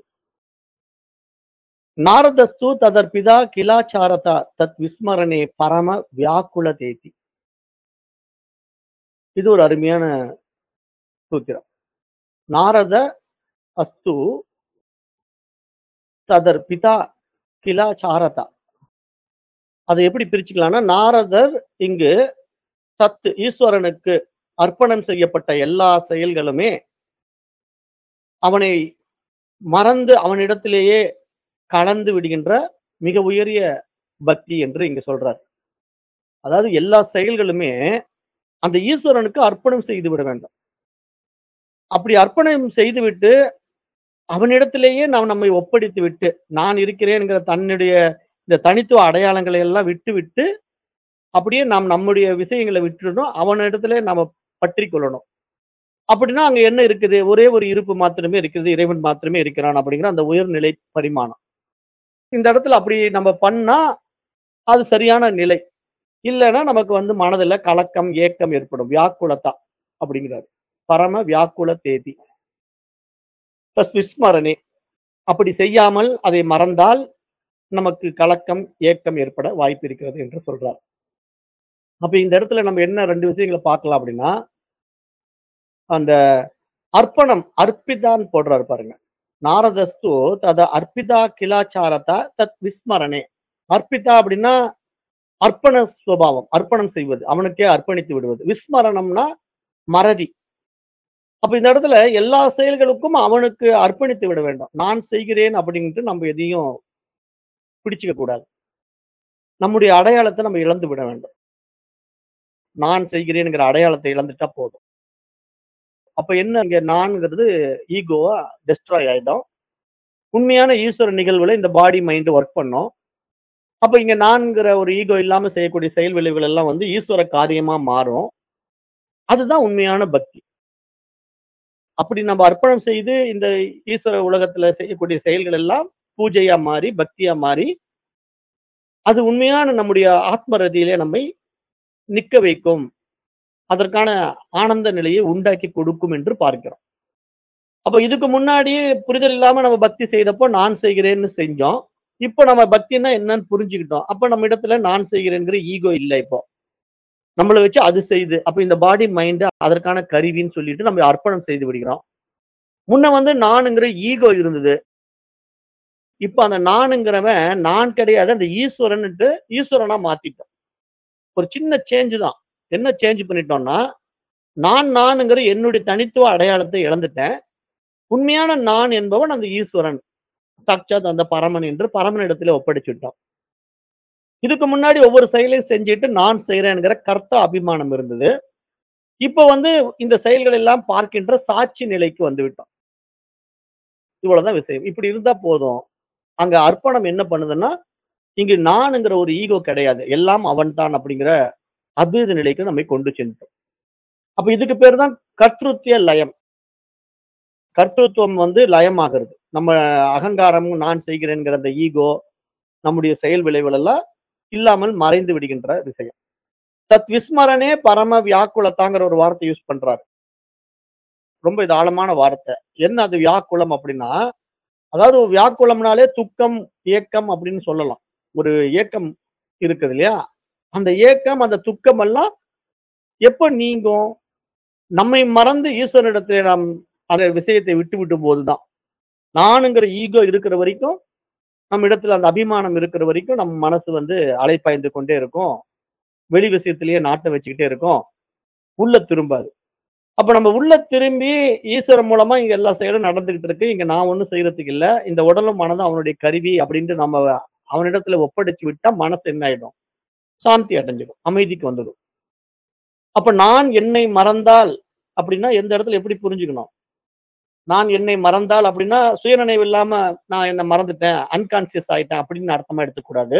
நாரதஸ்து ததர்பிதா கிலாச்சாரதா தத் விஸ்மரணே பரம வியாக்குலதேதி. இது ஒரு அருமையான சூத்திரம். நாரத அஸ்து ததர் பிதா கிலாச்சாரதா. அதை எப்படி பிரிச்சுக்கலாம்னா, நாரதர் இங்கு தத் ஈஸ்வரனுக்கு அர்ப்பணம் செய்யப்பட்ட எல்லா செயல்களுமே அவனை மறந்து அவனிடத்திலேயே கலந்து விடுகின்ற மிக உயரிய பக்தி என்று இங்க சொல்றார். அதாவது எல்லா செயல்களுமே அந்த ஈஸ்வரனுக்கு அர்ப்பணம் செய்து விட வேண்டும். அப்படி அர்ப்பணம் செய்துவிட்டு, அவனிடத்திலேயே நாம் நம்மை ஒப்படைத்து விட்டு, நான் இருக்கிறேன்ங்கிற தன்னுடைய இந்த தனித்துவ அடையாளங்களை எல்லாம் விட்டுவிட்டு, அப்படியே நாம் நம்முடைய விஷயங்கள விட்டுடணும். அவனிடத்திலே நாம பற்றிக் கொள்ளணும். அப்படின்னா அங்க என்ன இருக்குது? ஒரே ஒரு இருப்பு மாத்திரமே இருக்கிறது. இறைவன் மாத்திரமே இருக்கிறான் அப்படிங்கிற அந்த உயர்நிலை பரிமாணம். இந்த இடத்துல அப்படி நம்ம பண்ணா, அது சரியான நிலை. இல்லன்னா நமக்கு வந்து மனதுல கலக்கம், ஏக்கம் ஏற்படும். வியாக்குலதா அப்படிங்கிறாரு. பரம வியாக்குல தேதி. தஸ் விஸ்மரணே. அப்படி செய்யாமல் அதை மறந்தால் நமக்கு கலக்கம், ஏக்கம் ஏற்பட வாய்ப்பு இருக்கிறது என்று சொல்றார். அப்ப இந்த இடத்துல நம்ம என்ன 2 விஷயங்கள பார்க்கலாம் அப்படின்னா, அந்த அர்ப்பணம், அர்ப்பிதான்னு போடுறாரு பாருங்க. நாரதஸ்து தத அர்ப்பிதா கிலாச்சாரதா தத் விஸ்மரணே. அர்ப்பிதா அப்படின்னா, அர்ப்பண சுபாவம். அர்ப்பணம் செய்வது. அவனுக்கே அர்ப்பணித்து விடுவது. விஸ்மரணம்னா மறதி. அப்ப இந்த இடத்துல எல்லா செயல்களுக்கும் அவனுக்கு அர்ப்பணித்து விட வேண்டும். நான் செய்கிறேன் அப்படின்ட்டு நம்ம எதையும் பிடிச்சுக்க கூடாது. நம்முடைய அடையாளத்த நம்ம இழந்து விட வேண்டும். நான் செய்கிறேன்ங்கிற அடையாளத்த இழந்துட்டா போதும். அப்ப என்ன இங்க நான்ங்கிறது ஈகோவா டெஸ்ட்ராய் ஆயிடும். உண்மையான ஈஸ்வர நிகழ்வுல இந்த பாடி, மைண்ட் வொர்க் பண்ணும். அப்ப இங்க நான்கிற ஒரு ஈகோ இல்லாம செய்யக்கூடிய செயல் விளைவுகள் எல்லாம் வந்து ஈஸ்வர காரியமா மாறும். அதுதான் உண்மையான பக்தி. அப்படி நம்ம அர்ப்பணம் செய்து இந்த ஈஸ்வர உலகத்துல செய்யக்கூடிய செயல்கள் எல்லாம் பூஜையா மாறி, பக்தியா மாறி, அது உண்மையான நம்முடைய ஆத்ம ரதியிலே நம்மை நிக்க வைக்கும். அதற்கான ஆனந்த நிலையை உண்டாக்கி கொடுக்கும் என்று பார்க்கிறோம். அப்ப இதுக்கு முன்னாடியே புரிதல் இல்லாம நம்ம பக்தி செய்தப்போ நான் செய்கிறேன்னு செஞ்சோம். இப்ப நம்ம பக்தின்னா என்னன்னு புரிஞ்சுக்கிட்டோம். அப்ப நம்ம இடத்துல நான் செய்கிறேன்ங்கிற ஈகோ இல்ல இப்போ. நம்மள வச்சு அது செய்யுது. அப்ப இந்த பாடி, மைண்ட் அதற்கான கருவின்னு சொல்லிட்டு நம்ம அர்ப்பணம் செய்து விடுகிறோம். முன்ன வந்து நானுங்கிற ஈகோ இருந்தது. இப்ப அந்த நானுங்கிறவன் நான் கிடையாது. அந்த ஈஸ்வரன்னுட்டு ஈஸ்வரனா மாத்திட்டோம். ஒரு சின்ன சேஞ்ச் தான். என்ன சேஞ்ச் பண்ணிட்டோம்னா, நான் நானுங்கிற என்னுடைய தனித்துவ அடையாளத்தை இழந்துட்டேன். உண்மையான நான் என்பவன் அந்த ஈஸ்வரன். சாட்சாத் அந்த பரமன் என்று பரமனிடத்திலே ஒப்படைச்சுட்டோம். இதுக்கு முன்னாடி ஒவ்வொரு செயலையும் செஞ்சுட்டு நான் செய்றேன்ங்கிற கர்த்தா அபிமானம் இருந்தது. இப்ப வந்து இந்த செயல்கள் எல்லாம் பார்க்கின்ற சாட்சி நிலைக்கு வந்துவிட்டோம். இவ்வளவுதான் விஷயம். இப்படி இருந்தா போதும். அங்க அர்ப்பணம் என்ன பண்ணுதுன்னா, இங்கு நானுங்கிற ஒரு ஈகோ கிடையாது. எல்லாம் அவன்தான் அப்படிங்கிற அத்வைத நிலைக்கு நம்மை கொண்டு சென்றோம். அப்ப இதுக்கு பேரு தான் கர்த்ருத்ய லயம். கர்த்தத்துவம் வந்து லயமாகிறது. நம்ம அகங்காரமும் நான் செய்கிறேன்ங்கிற அந்த ஈகோ, நம்முடைய செயல் விளைவுகள் எல்லாம் இல்லாமல் மறைந்து விடுகின்ற விஷயம். தத் விஸ்மரணே பரம வியாக்குலத்தாங்கிற ஒரு வார்த்தை யூஸ் பண்றாரு. ரொம்ப இது ஆழமான வார்த்தை. என்ன அது வியாக்குலம் அப்படின்னா, அதாவது வியாக்குலம்னாலே துக்கம், ஏக்கம் அப்படின்னு சொல்லலாம். ஒரு ஏக்கம் இருக்குது இல்லையா? அந்த ஏக்கம், அந்த துக்கம் எல்லாம் எப்ப நீங்கும்? நம்மை மறந்து ஈஸ்வரனிடத்திலே நாம் அந்த விஷயத்தை விட்டு விடும் போதுதான். நானுங்கிற ஈகோ இருக்கிற வரைக்கும், நம்ம இடத்துல அந்த அபிமானம் இருக்கிற வரைக்கும் நம்ம மனசு வந்து அலைபாய்ந்து கொண்டே இருக்கும். வெளி விஷயத்திலேயே நாட்டம் வச்சுக்கிட்டே இருக்கும். உள்ள திரும்பாது. அப்ப நம்ம உள்ள திரும்பி ஈஸ்வரன் மூலமா இங்க எல்லா செயலும் நடந்துகிட்டு இருக்கு. இங்க நான் ஒண்ணும் செய்யறதுக்கு இல்ல. இந்த உடலும் மனதும் அவனுடைய கருவி அப்படின்ட்டு நம்ம அவனிடத்துல ஒப்படைச்சு விட்டா மனசு என்ன ஆயிடும்? சாந்தி அடைஞ்சிடும். அமைதிக்கு வந்துடும். அப்ப நான் என்னை மறந்தால் அப்படின்னா எந்த இடத்துல எப்படி புரிஞ்சுக்கணும்? நான் என்னை மறந்தால் அப்படின்னா சுயநினைவு இல்லாம நான் என்ன மறந்துட்டேன். அன்கான்ஷியஸ் ஆயிட்டேன் அப்படின்னு அர்த்தமா எடுத்துக்கூடாது.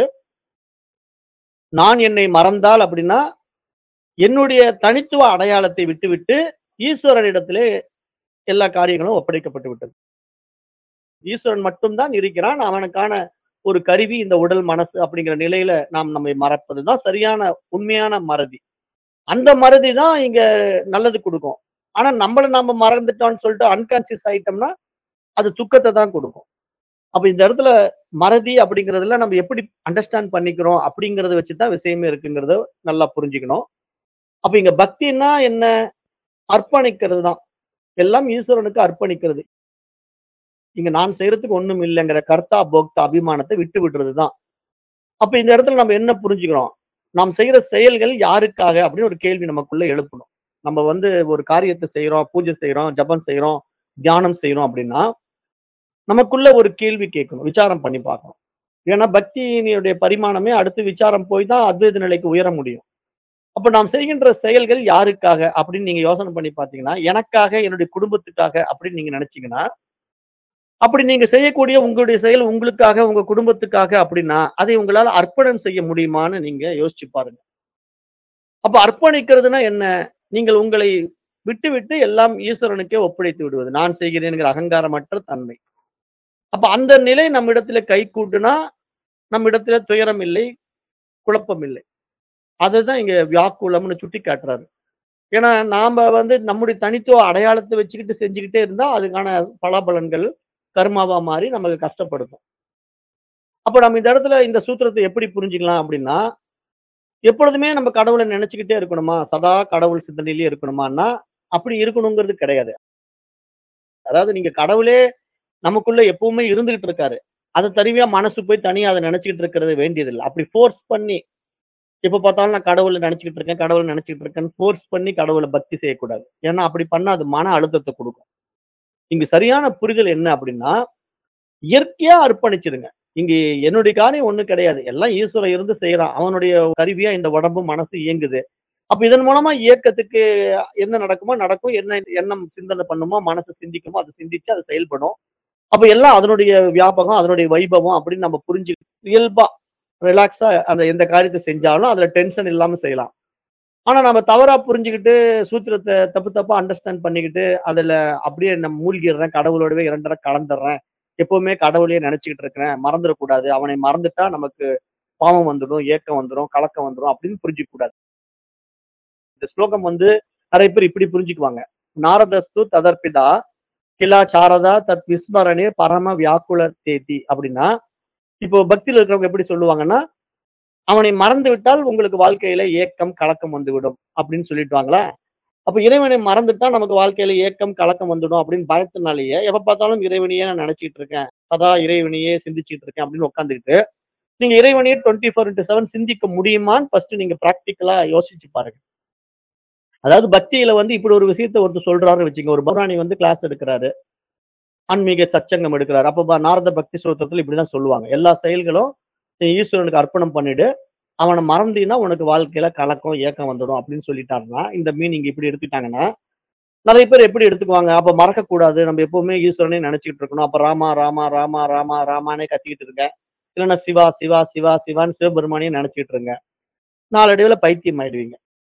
நான் என்னை மறந்தால் அப்படின்னா, என்னுடைய தனித்துவ அடையாளத்தை விட்டுவிட்டு ஈஸ்வரனிடத்திலே எல்லா காரியங்களும் ஒப்படைக்கப்பட்டு விட்டது. ஈஸ்வரன் மட்டும் தான் இருக்கிறான். அவனுக்கான ஒரு கருவி இந்த உடல், மனசு அப்படிங்கிற நிலையில நாம் நம்மை மறப்பது தான் சரியான உண்மையான மறதி. அந்த மறதி தான் இங்க நல்லது குடுக்கும். ஆனா நம்மள நாம மறந்துட்டோம்னு சொல்லிட்டு அன்கான்ஷியஸ் ஆயிட்டோம்னா, அது துக்கத்த தான் குடுக்கும். அப்ப இந்த இடத்துல மறதி அப்படிங்கிறதுல நம்ம எப்படி அண்டர்ஸ்டாண்ட் பண்ணிக்கிறோம் அப்படிங்கிறத வச்சு தான் விஷயமே இருக்குங்கிறத நல்லா புரிஞ்சுக்கணும். அப்ப இங்க பக்தின்னா என்ன? அர்ப்பணிக்கிறது தான். எல்லாம் ஈஸ்வரனுக்கு அர்ப்பணிக்கிறது. இங்க நான் செய்றதுக்கு ஒண்ணும் இல்லங்கிற கர்த்தா, போக்தா அபிமானத்த விட்டு விடுறது தான். அப்ப இந்த இடத்துல நம்ம என்ன புரிஞ்சுக்கிறோம்? நாம் செய்யற செயல்கள் யாருக்காக அப்படின்னு ஒரு கேள்வி நமக்குள்ள எழுப்பணும். நம்ம வந்து ஒரு காரியத்த செய்றோம், பூஜை செய்றோம், ஜெபம் செய்றோம், தியானம் செய்றோம் அப்படின்னா, நமக்குள்ள ஒரு கேள்வி கேட்கணும். விசாரம் பண்ணி பார்க்கணும். ஏன்னா பக்தியினுடைய பரிமாணமே அடுத்து விசாரம் போய் தான் அத்வைத நிலைக்கு உயர முடியும். அப்ப நாம் செய்கின்ற செயல்கள் யாருக்காக அப்படின்னு நீங்க யோசனை பண்ணி பார்த்தீங்கன்னா, எனக்காக, என்னுடைய குடும்பத்துக்காக அப்படின்னு நீங்க நினைச்சீங்கன்னா, அப்படி நீங்க செய்யக்கூடிய உங்களுடைய செயல் உங்களுக்காக, உங்க குடும்பத்துக்காக அப்படின்னா, அதை உங்களால அர்ப்பணம் செய்ய முடியுமான்னு நீங்க யோசிச்சு பாருங்க. அப்ப அர்ப்பணிக்கிறதுனா என்ன? நீங்கள் உங்களை விட்டுவிட்டு எல்லாம் ஈஸ்வரனுக்கே ஒப்படைத்து விடுவது. நான் செய்கிறேன்ங்கிற அகங்காரமற்ற தன்மை. அப்ப அந்த நிலை நம்மிடத்திலே கைகூட்டுனா, நம்மிடத்திலே துயரம் இல்லை, குழப்பம் இல்லை. அதுதான் இங்க வியாக்குலம்னு சுட்டி காட்டுறாரு. ஏன்னா நாம வந்து நம்முடைய தனித்துவ அடையாளத்த வச்சுக்கிட்டு செஞ்சுக்கிட்டே இருந்தா, அதுக்கான பலாபலன்கள் கர்மாவா மாறி நமக்கு கஷ்டப்படுத்தும். அப்ப நம்ம இந்த இடத்துல இந்த சூத்திரத்த எப்படி புரிஞ்சுக்கலாம் அப்படின்னா, எப்பொழுதுமே நம்ம கடவுள நெனச்சுக்கிட்டே இருக்கணுமா? சதா கடவுள் சிந்தனையிலேயே இருக்கணுமான்னா, அப்படி இருக்கணுங்கிறது கிடையாது. அதாவது நீங்க கடவுளே நமக்குள்ள எப்பவுமே இருந்துகிட்டு இருக்காரு. அத தனியா மனசு போய் தனியா அத நெனச்சுக்கிட்டு இருக்கிறது வேண்டியதில்ல. அப்படி ஃபோர்ஸ் பண்ணி, எப்ப பார்த்தாலும் நான் கடவுள நெனச்சுக்கிட்டு இருக்கேன், கடவுள நெனச்சுக்கிட்டு இருக்கேன்னு ஃபோர்ஸ் பண்ணி கடவுள பக்தி செய்யக்கூடாது. ஏன்னா அப்படி பண்ணா அது மன அழுத்தத்த குடுக்கும். இங்க சரியான புரிதல் என்ன அப்படின்னா, இயற்கையா அர்ப்பணிச்சிருங்க. இங்க என்னுடைய காரியம் ஒண்ணும் கிடையாது. எல்லாம் ஈஸ்வரன் இருந்து செய்றான். அவனுடைய கருவியா இந்த உடம்பு, மனசு இயங்குது. அப்ப இதன் மூலமா இயக்கத்துக்கு என்ன நடக்குமோ நடக்கும். என்ன எண்ணம் சிந்தனை பண்ணுமோ, மனசு சிந்திக்குமோ, அது சிந்திச்சு அது செயல்படும். அப்ப எல்லாம் அதனுடைய வியாபகம், அதனுடைய வைபவம் அப்படின்னு நம்ம புரிஞ்சு இயல்பா ரிலாக்ஸா அந்த எந்த காரியத்த செஞ்சாலும் அதுல டென்ஷன் இல்லாம செய்யலாம். ஆனா நம்ம தவறா புரிஞ்சுகிட்டு, சூத்திரத்த தப்பு தப்பா அண்டர்ஸ்டாண்ட் பண்ணிக்கிட்டு, அதுல அப்படியே நான் மூழ்கிடுறேன். கடவுளோடவே 2 கலந்துடுறேன். எப்பவுமே கடவுளையே நெனச்சுக்கிட்டு இருக்கிறேன். மறந்துறக்கூடாது. அவனை மறந்துட்டா நமக்கு பாவம் வந்துடும், ஏக்கம் வந்துரும், கலக்கம் வந்துரும் அப்படின்னு புரிஞ்சுக்க கூடாது. இந்த ஸ்லோகம் வந்து நெறைய பேர் இப்படி புரிஞ்சுக்குவாங்க. நாரதஸ்து ததர்பிதா கிலா சாரதா தத் விஸ்மரணே பரம வியாக்குலத்தேதி அப்படின்னா, இப்போ பக்தியில இருக்கிறவங்க எப்படி சொல்லுவாங்கன்னா, அவனை மறந்து விட்டால் உங்களுக்கு வாழ்க்கையில ஏக்கம், கலக்கம் வந்துவிடும் அப்படின்னு சொல்லிடுவாங்களா? அப்ப இறைவனை மறந்துட்டா நமக்கு வாழ்க்கையில ஏக்கம், கலக்கம் வந்துடும் அப்படின்னு பயத்தினாலேயே, எப்ப பார்த்தாலும் இறைவனையே நான் நெனச்சுக்கிட்டு இருக்கேன். சதா இறைவனையே சிந்திச்சுட்டு இருக்கேன் அப்படின்னு உட்கார்ந்துகிட்டு, நீங்க இறைவனையே 24/7 சிந்திக்க முடியுமான்னு ஃபர்ஸ்ட் நீங்க பிராக்டிகலா யோசிச்சு பாருங்க. அதாவது பக்தியில வந்து இப்படி ஒரு விஷயத்த ஒருத்தர் சொல்றாருன்னு வச்சுக்கங்க. ஒரு பௌராணி வந்து கிளாஸ் எடுக்குறாரு. ஆன்மீக சச்சங்கம் எடுக்குறாரு. அப்ப ப நாரத பக்தி ஸ்தோத்திரத்துல இப்படிதான் சொல்லுவாங்க. எல்லா செயல்களும் நீ ஈஸ்வரனுக்கு அர்ப்பணம் பண்ணிடு. அவன மறந்தீன்னா உனக்கு வாழ்க்கையில கலக்கம், ஏக்கம் வந்துடும் அப்படின்னு சொல்லிட்டாருன்னா, இந்த மீனிங் இப்படி எடுத்துக்கிட்டாங்கன்னா, நெறைய பேர் எப்படி எடுத்துக்குவாங்க? அப்ப மறக்கக்கூடாது. நம்ம எப்பவுமே ஈஸ்வரனே நெனச்சுக்கிட்டு இருக்கணும். அப்ப ராமா, ராமா, ராமா, ராமா, ராமான்னே கத்திக்கிட்டு இருங்க. இல்லன்னா சிவா, சிவா, சிவா, சிவான்னு சிவபெருமானையே நெனச்சுக்கிட்டு இருங்க. நாளடைவுல பைத்தியம் ஆயிடுவீங்க.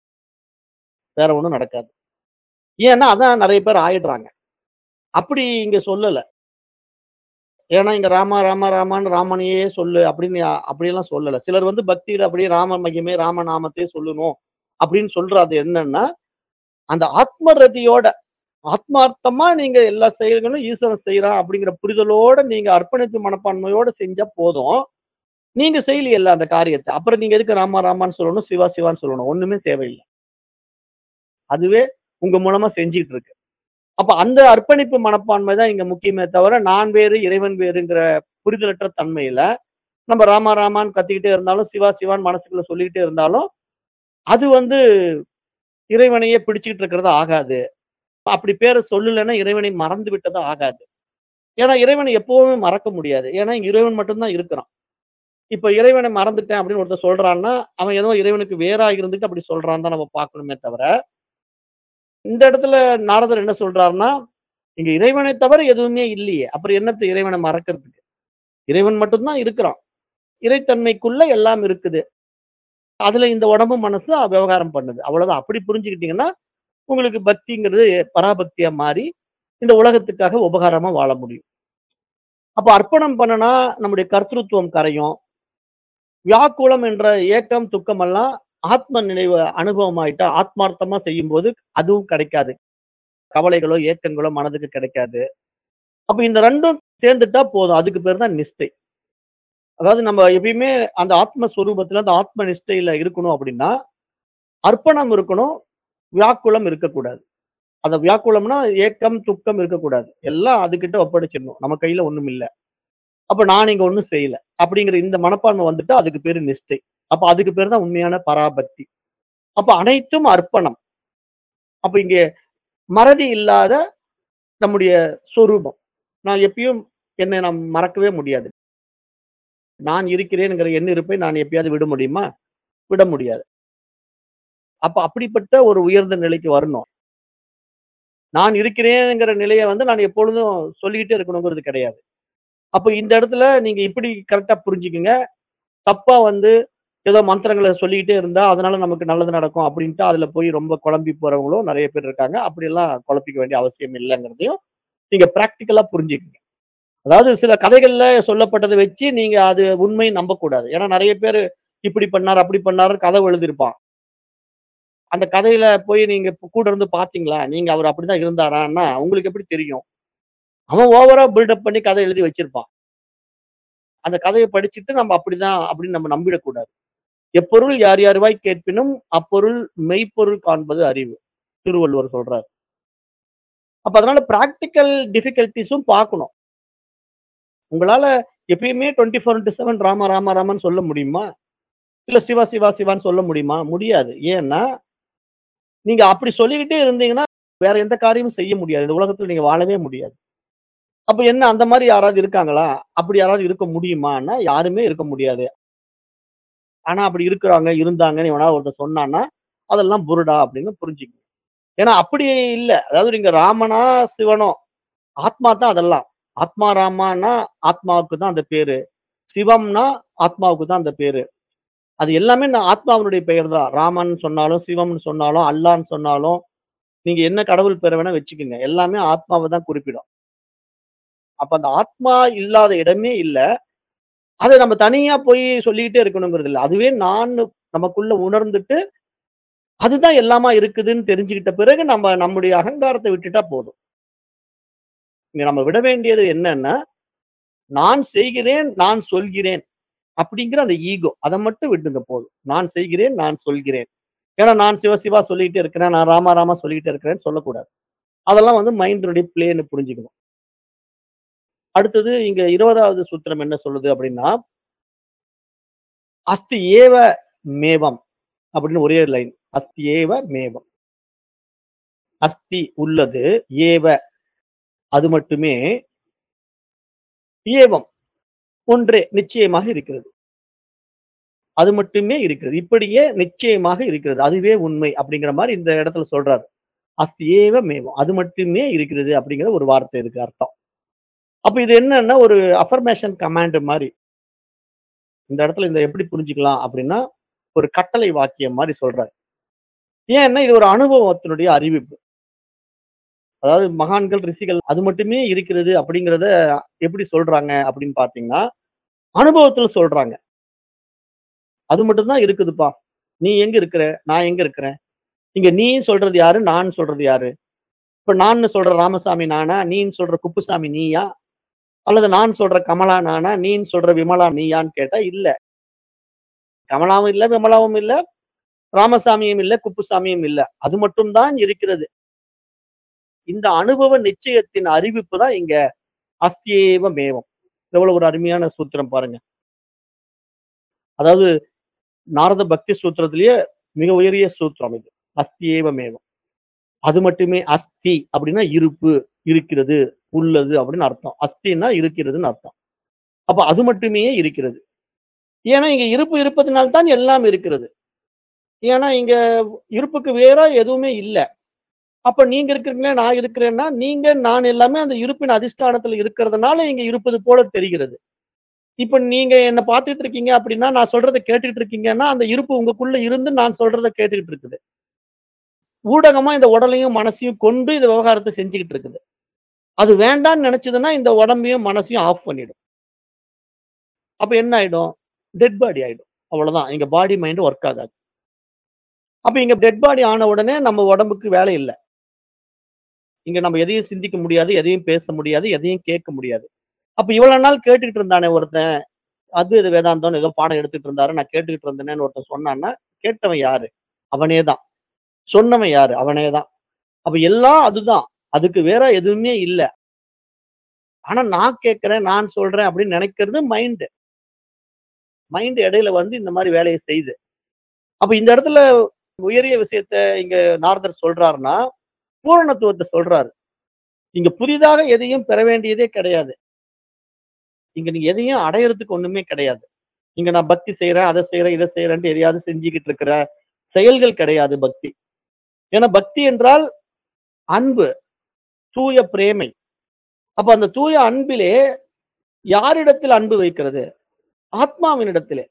வேற ஒண்ணும் நடக்காது. ஏன்னா, அதான் நெறைய பேர் ஆயிடுறாங்க. அப்படி இங்க சொல்லல. ஏன்னா இங்க ராமா, ராமா, ராமான்னு ராமனையே சொல்லு அப்படின்னு அப்படியெல்லாம் சொல்லல. சிலர் வந்து பக்தியில அப்படியே ராம மகிமை, ராம நாமத்தையே சொல்லணும் அப்படின்னு சொல்றது என்னன்னா, அந்த ஆத்ம ரதியோட, ஆத்மார்த்தமா நீங்க எல்லா செயல்களும் ஈஸ்வரன் செய்றான் அப்படிங்கிற புரிதலோட நீங்க அர்ப்பணிப்பு மனப்பான்மையோட செஞ்சா போதும். நீங்க செய்யலையல்ல அந்த காரியத்த. அப்புறம் நீங்க எதுக்கு ராமா, ராமான்னு சொல்லணும், சிவா, சிவான்னு சொல்லணும். ஒண்ணுமே தேவையில்ல. அதுவே உங்க மூலமா செஞ்சுட்டு இருக்கு. அப்ப அந்த அர்ப்பணிப்பு மனப்பான்மை தான் இங்க முக்கியமே தவிர, நான் வேறு, இறைவன் வேறுங்கிற புரிதலற்ற தன்மையில, நம்ம ராமா, ராமான்னு கத்திக்கிட்டே இருந்தாலும், சிவா, சிவான்னு மனசுக்குள்ள சொல்லிக்கிட்டே இருந்தாலும், அது வந்து இறைவனையே பிடிச்சுக்கிட்டு இருக்கிறது ஆகாது. அப்படி பேர சொல்லலன்னா இறைவனை மறந்து விட்டது ஆகாது. ஏன்னா இறைவனை எப்பவுமே மறக்க முடியாது. ஏன்னா இறைவன் மட்டும் தான் இருக்கிறான். இப்ப இறைவனை மறந்துட்டேன் அப்படின்னு ஒருத்தன் சொல்றான்னா, அவன் ஏதோ இறைவனுக்கு வேறா இருந்துட்டு அப்படி சொல்றான்னு தான் நம்ம பார்க்கணுமே தவிர, இந்த இடத்துல நாரதர் என்ன சொல்றாருன்னா, இங்க இறைவனை தவிர எதுவுமே இல்லையே. அப்புறம் என்னத்த இறைவன மறக்கறதுக்கு? இறைவன் மட்டும் தான் இருக்கிறான். இறைத்தன்மைக்குள்ள எல்லாம் இருக்குது. அதுல இந்த உடம்பு, மனசு விவகாரம் பண்ணுது. அவ்வளவுதான். அப்படி புரிஞ்சுக்கிட்டீங்கன்னா, உங்களுக்கு பக்திங்கிறது பராபக்தியா மாறி, இந்த உலகத்துக்காக உபகாரமா வாழ முடியும். அப்ப அர்ப்பணம் பண்ணுனா நம்முடைய கர்த்திருவம் கரையும். வியாக்குலம் என்ற ஏக்கம், துக்கம் எல்லாம் ஆத்ம நினைவு அனுபவம் ஆயிட்டா, ஆத்மார்த்தமா செய்யும்போது அதுவும் கிடைக்காது. கவலைகளோ, ஏக்கங்களோ மனதுக்கு கிடைக்காது. அப்ப இந்த 2ம் சேர்ந்துட்டா போதும். அதுக்கு பேர் தான் நிஷ்டை. அதாவது நம்ம எப்பயுமே அந்த ஆத்ம ஸ்வரூபத்துல, அந்த ஆத்ம நிஷ்டையில இருக்கணும் அப்படின்னா, அர்ப்பணம் இருக்கணும். வியாக்குலம் இருக்கக்கூடாது. அந்த வியாக்குலம்னா ஏக்கம், துக்கம் இருக்கக்கூடாது. எல்லாம் அதுகிட்ட ஒப்படைச்சிடணும். நம்ம கையில ஒண்ணும் இல்ல. அப்ப நான் இங்க ஒண்ணும் செய்யல. அப்படிங்கிற இந்த மனப்பான்மை வந்துட்டா அதுக்கு பேரு நிஷ்டை. அப்ப அதுக்கு பேரு தான் உண்மையான பராபக்தி. அப்ப அனைத்தும் அர்ப்பணம். அப்ப இங்க மறதி இல்லாத நம்முடைய சொரூபம். நான் எப்பயும் என்னை நான் மறக்கவே முடியாது. நான் இருக்கிறேன்ங்கிற எண்ணிருப்பை நான் எப்பயாவது விட முடியுமா? விட முடியாது. அப்ப அப்படிப்பட்ட ஒரு உயர்ந்த நிலைக்கு வரணும். நான் இருக்கிறேன்ங்கிற நிலைய வந்து நான் எப்பொழுதும் சொல்லிக்கிட்டே இருக்கணுங்கிறது கிடையாது. அப்ப இந்த இடத்துல நீங்க இப்படி கரெக்ட்டா புரிஞ்சுக்கங்க. தப்பா வந்து ஏதோ மந்திரங்கள சொல்லிக்கிட்டே இருந்தா, அதனால நமக்கு நல்லது நடக்கும் அப்படின்ட்டு அதுல போய் ரொம்ப குழம்பி போறவங்களும் நெறைய பேர் இருக்காங்க. அப்படியெல்லாம் குழப்பிக்க வேண்டிய அவசியம் இல்லங்கிறதையும் நீங்க பிராக்டிகலா புரிஞ்சுக்கங்க. அதாவது சில கதைகள்ல சொல்லப்பட்டத வச்சு நீங்க அது உண்மை நம்பக்கூடாது. ஏன்னா நெறைய பேரு இப்படி பண்ணாரு, அப்படி பண்ணாருன்னு கதை எழுதியிருப்பான். அந்த கதையில போய் நீங்க கூட இருந்து பார்த்தீங்களா? நீங்க அவரு அப்படிதான் இருந்தாரான்னா, உங்களுக்கு எப்படி தெரியும்? அவன் ஓவரா பில்டப் பண்ணி கதை எழுதி வச்சிருப்பான். அந்த கதைய படிச்சுட்டு நம்ம அப்படிதான் அப்படின்னு நம்ம நம்பிடக்கூடாது. எப்பொருள் யார் யார்வாய் கேட்பினும் அப்பொருள் மெய்ப்பொருள் காண்பது அறிவு. திருவள்ளுவர் சொல்றார். அப்ப அதனால பிராக்டிகல் டிஃபிகல்டீஸும் பார்க்கணும். உங்களால எப்பயுமே 24/7 ராமா, ராமா, ராமான்னு சொல்ல முடியுமா? இல்ல சிவா, சிவா, சிவான்னு சொல்ல முடியுமா? முடியாது. ஏன்னா, நீங்க அப்படி சொல்லிக்கிட்டே இருந்தீங்கன்னா, வேற எந்த காரியமும் செய்ய முடியாது. இந்த உலகத்துல நீங்க வாழவே முடியாது. அப்ப என்ன அந்த மாரி யாராவது இருக்காங்களா? அப்படி யாராவது இருக்க முடியுமான்னா, யாருமே இருக்க முடியாது. ஆனா அப்படி இருக்கிறாங்க, இருந்தாங்கன்னு எவனாவது ஒருத்தன் சொன்னான்னா, அதெல்லாம் புருடா அப்படின்னு புரிஞ்சுக்கணும். ஏன்னா அப்படி இல்ல. அதாவது நீங்க ராமனா, சிவனோ, ஆத்மா தான் அதெல்லாம். ஆத்மா ராமான்னா ஆத்மாவுக்கு தான் அந்த பேரு. சிவம்னா ஆத்மாவுக்கு தான் அந்த பேரு. அது எல்லாமே நான் ஆத்மாவினுடைய பெயர் தான். ராமன்னு சொன்னாலும், சிவம்னு சொன்னாலும், அல்லான்னு சொன்னாலும், நீங்க என்ன கடவுள் பேர வேணா வச்சுக்கங்க. எல்லாமே ஆத்மாவ தான் குறிப்பிடும். அப்ப அந்த ஆத்மா இல்லாத இடமே இல்ல. அத நம்ம தனியா போய் சொல்லிக்கிட்டே இருக்கணுங்கிறது இல்ல. அதுவே நான்னு நமக்குள்ள உணர்ந்துட்டு, அதுதான் எல்லாமா இருக்குதுன்னு தெரிஞ்சுக்கிட்ட பிறகு நம்ம நம்முடைய அகங்காரத்த விட்டுட்டா போதும். இங்க நம்ம விட வேண்டியது என்னன்னா, நான் செய்கிறேன், நான் சொல்கிறேன். அப்படிங்கிற அந்த ஈகோ. அத மட்டும் விட்டுங்க போதும். நான் செய்கிறேன், நான் சொல்கிறேன். ஏன்னா நான் சிவ, சிவா சொல்லிக்கிட்டே இருக்கிறேன். நான் ராமா, ராமா சொல்லிக்கிட்டே இருக்கிறேன்னு சொல்லக்கூடாது. அதெல்லாம் வந்து மைண்டினுடைய பிளேன்னு புரிஞ்சுக்கணும். அடுத்தது இங்க 20வது சூத்திரம் என்ன சொல்லுது அப்படின்னா அஸ்தி ஏவ மேவம் அப்படின்னு ஒரே லைன். அஸ்தி ஏவ மேவம். அஸ்தி உள்ளது, ஏவ அது மட்டுமே, ஏவம் ஒன்றே நிச்சயமாக இருக்கிறது. அது மட்டுமே இருக்கிறது. இப்படியே நிச்சயமாக இருக்கிறது. அதுவே உண்மை அப்படிங்கிற மாரி இந்த இடத்துல சொல்றாரு. அஸ்தி ஏவ மேவம். அது மட்டுமே இருக்கிறது அப்படிங்கிற ஒரு வார்த்தை இருக்கு அர்த்தம். அப்ப இது என்னன்னா ஒரு அஃபர்மேஷன் கமாண்ட் மாரி. இந்த இடத்துல இத எப்படி புரிஞ்சுக்கலாம் அப்படின்னா, ஒரு கட்டளை வாக்கியம் மாரி சொல்றாரு. ஏன்னா இது ஒரு அனுபவத்தினுடைய அறிவிப்பு. அதாவது மகான்கள், ரிஷிகள் அது மட்டுமே இருக்கிறது அப்படிங்கிறத எப்படி சொல்றாங்க அப்படின்னு பார்த்தீங்கன்னா, அனுபவத்துல சொல்றாங்க. அது மட்டும் தான் இருக்குதுப்பா. நீ எங்க இருக்கிற? நான் எங்க இருக்கிறேன்? இங்க நீ சொல்றது யாரு? நான் சொல்றது யாரு? இப்ப நான்னு சொல்ற ராமசாமி நானா? நீன்னு சொல்ற குப்புசாமி நீயா? அல்லது நான் சொல்ற கமலா நானா? நீன்னு சொல்ற விமலா நீயான்னு கேட்டா இல்ல. கமலாவும் இல்ல, விமலாவும் இல்ல, ராமசாமியும் இல்ல, குப்புசாமியும் இல்ல. அது மட்டும் தான் இருக்கிறது. இந்த அனுபவ நிச்சயத்தின் அறிவிப்பு தான் இங்க அஸ்தியேவ மேவம். எவ்வளவு ஒரு அருமையான சூத்திரம் பாருங்க. அதாவது நாரத பக்தி சூத்திரத்திலேயே மிக உயரிய சூத்திரம் இது. அஸ்தியேவ மேவம். அது மட்டுமே அஸ்தி அப்படின்னா இருப்பு, இருக்கிறது, உள்ளது அப்படின்னு அர்த்தம். அஸ்தின்னா இருக்கிறதுன்னு அர்த்தம். அப்ப அது மட்டுமே இருக்கிறது. ஏன்னா இங்க இருப்பு இருப்பதனால் தான் எல்லாம் இருக்கிறது. ஏன்னா இங்க இருப்புக்கு வேற எதுவுமே இல்ல. அப்ப நீங்க இருக்கிறீங்க, நான் இருக்கிறேன்னா, நீங்க, நான் எல்லாமே அந்த இருப்பின் அதிஷ்டானத்துல இருக்கிறதுனால இங்க இருப்பது போல தெரிகிறது. இப்ப நீங்க என்ன பார்த்துட்டு இருக்கீங்க அப்படின்னா, நான் சொல்றத கேட்டுட்டு இருக்கீங்கன்னா, அந்த இருப்பு உங்களுக்குள்ள இருந்து நான் சொல்றத கேட்டுக்கிட்டு இருக்குது. ஊடகமா இந்த உடலையும், மனசையும் கொண்டு இந்த விவகாரத்த செஞ்சுகிட்டு இருக்குது. அது வேண்டான்னு நினைச்சதுன்னா, இந்த உடம்பையும், மனசையும் ஆஃப் பண்ணிடும். அப்ப என்ன ஆயிடும்? டெட் பாடி ஆயிடும். அவ்வளவுதான். இங்க பாடி, மைண்ட் வொர்க் ஆகாது. அப்ப இங்க டெட் பாடி ஆன உடனே நம்ம உடம்புக்கு வேலை இல்ல. இங்க நம்ம எதையும் சிந்திக்க முடியாது, எதையும் பேச முடியாது, எதையும் கேட்க முடியாது. அப்ப இவ்வளவு நாள் கேட்டுக்கிட்டு இருந்தானே ஒருத்தன், அத்வைத வேதாந்தம்னு ஏதோ பாடம் எடுத்துட்டு இருந்தாரு, நான் கேட்டுக்கிட்டு இருந்தேனேன்னு ஒருத்தன் சொன்னான்னா, கேட்டவன் யாரு? அவனே தான். சொன்னவன் யாரு? அவனே தான். அப்ப எல்லாம் அதுதான். அதுக்கு வேற எதுவுமே இல்ல. ஆனா நான் கேட்கிறேன், நான் சொல்றேன் அப்படின்னு நினைக்கிறது மைண்ட். மைண்ட் இடையில வந்து இந்த மாரி வேலைய செய்யுது. அப்ப இந்த இடத்துல உயரிய விஷயத்த இங்க நாரதர் சொல்றாருன்னா, பூரணத்துவத்த சொல்றாரு. இங்க புதிதாக எதையும் பெற வேண்டியதே கிடையாது. இங்க நீங்க எதையும் அடையறதுக்கு ஒண்ணுமே கிடையாது. இங்க நான் பக்தி செய்றேன், அத செய்றேன், இத செய்றேன்ட்டு எதையாவது செஞ்சுகிட்டு இருக்கிற செயல்கள் கிடையாது பக்தி. ஏன்னா பக்தி என்றால் அன்பு. தூய பிரேமை. அப்ப அந்த தூய அன்பிலே யாரிடத்தில் அன்பு வைக்கிறது? ஆத்மாவினிடத்திலே.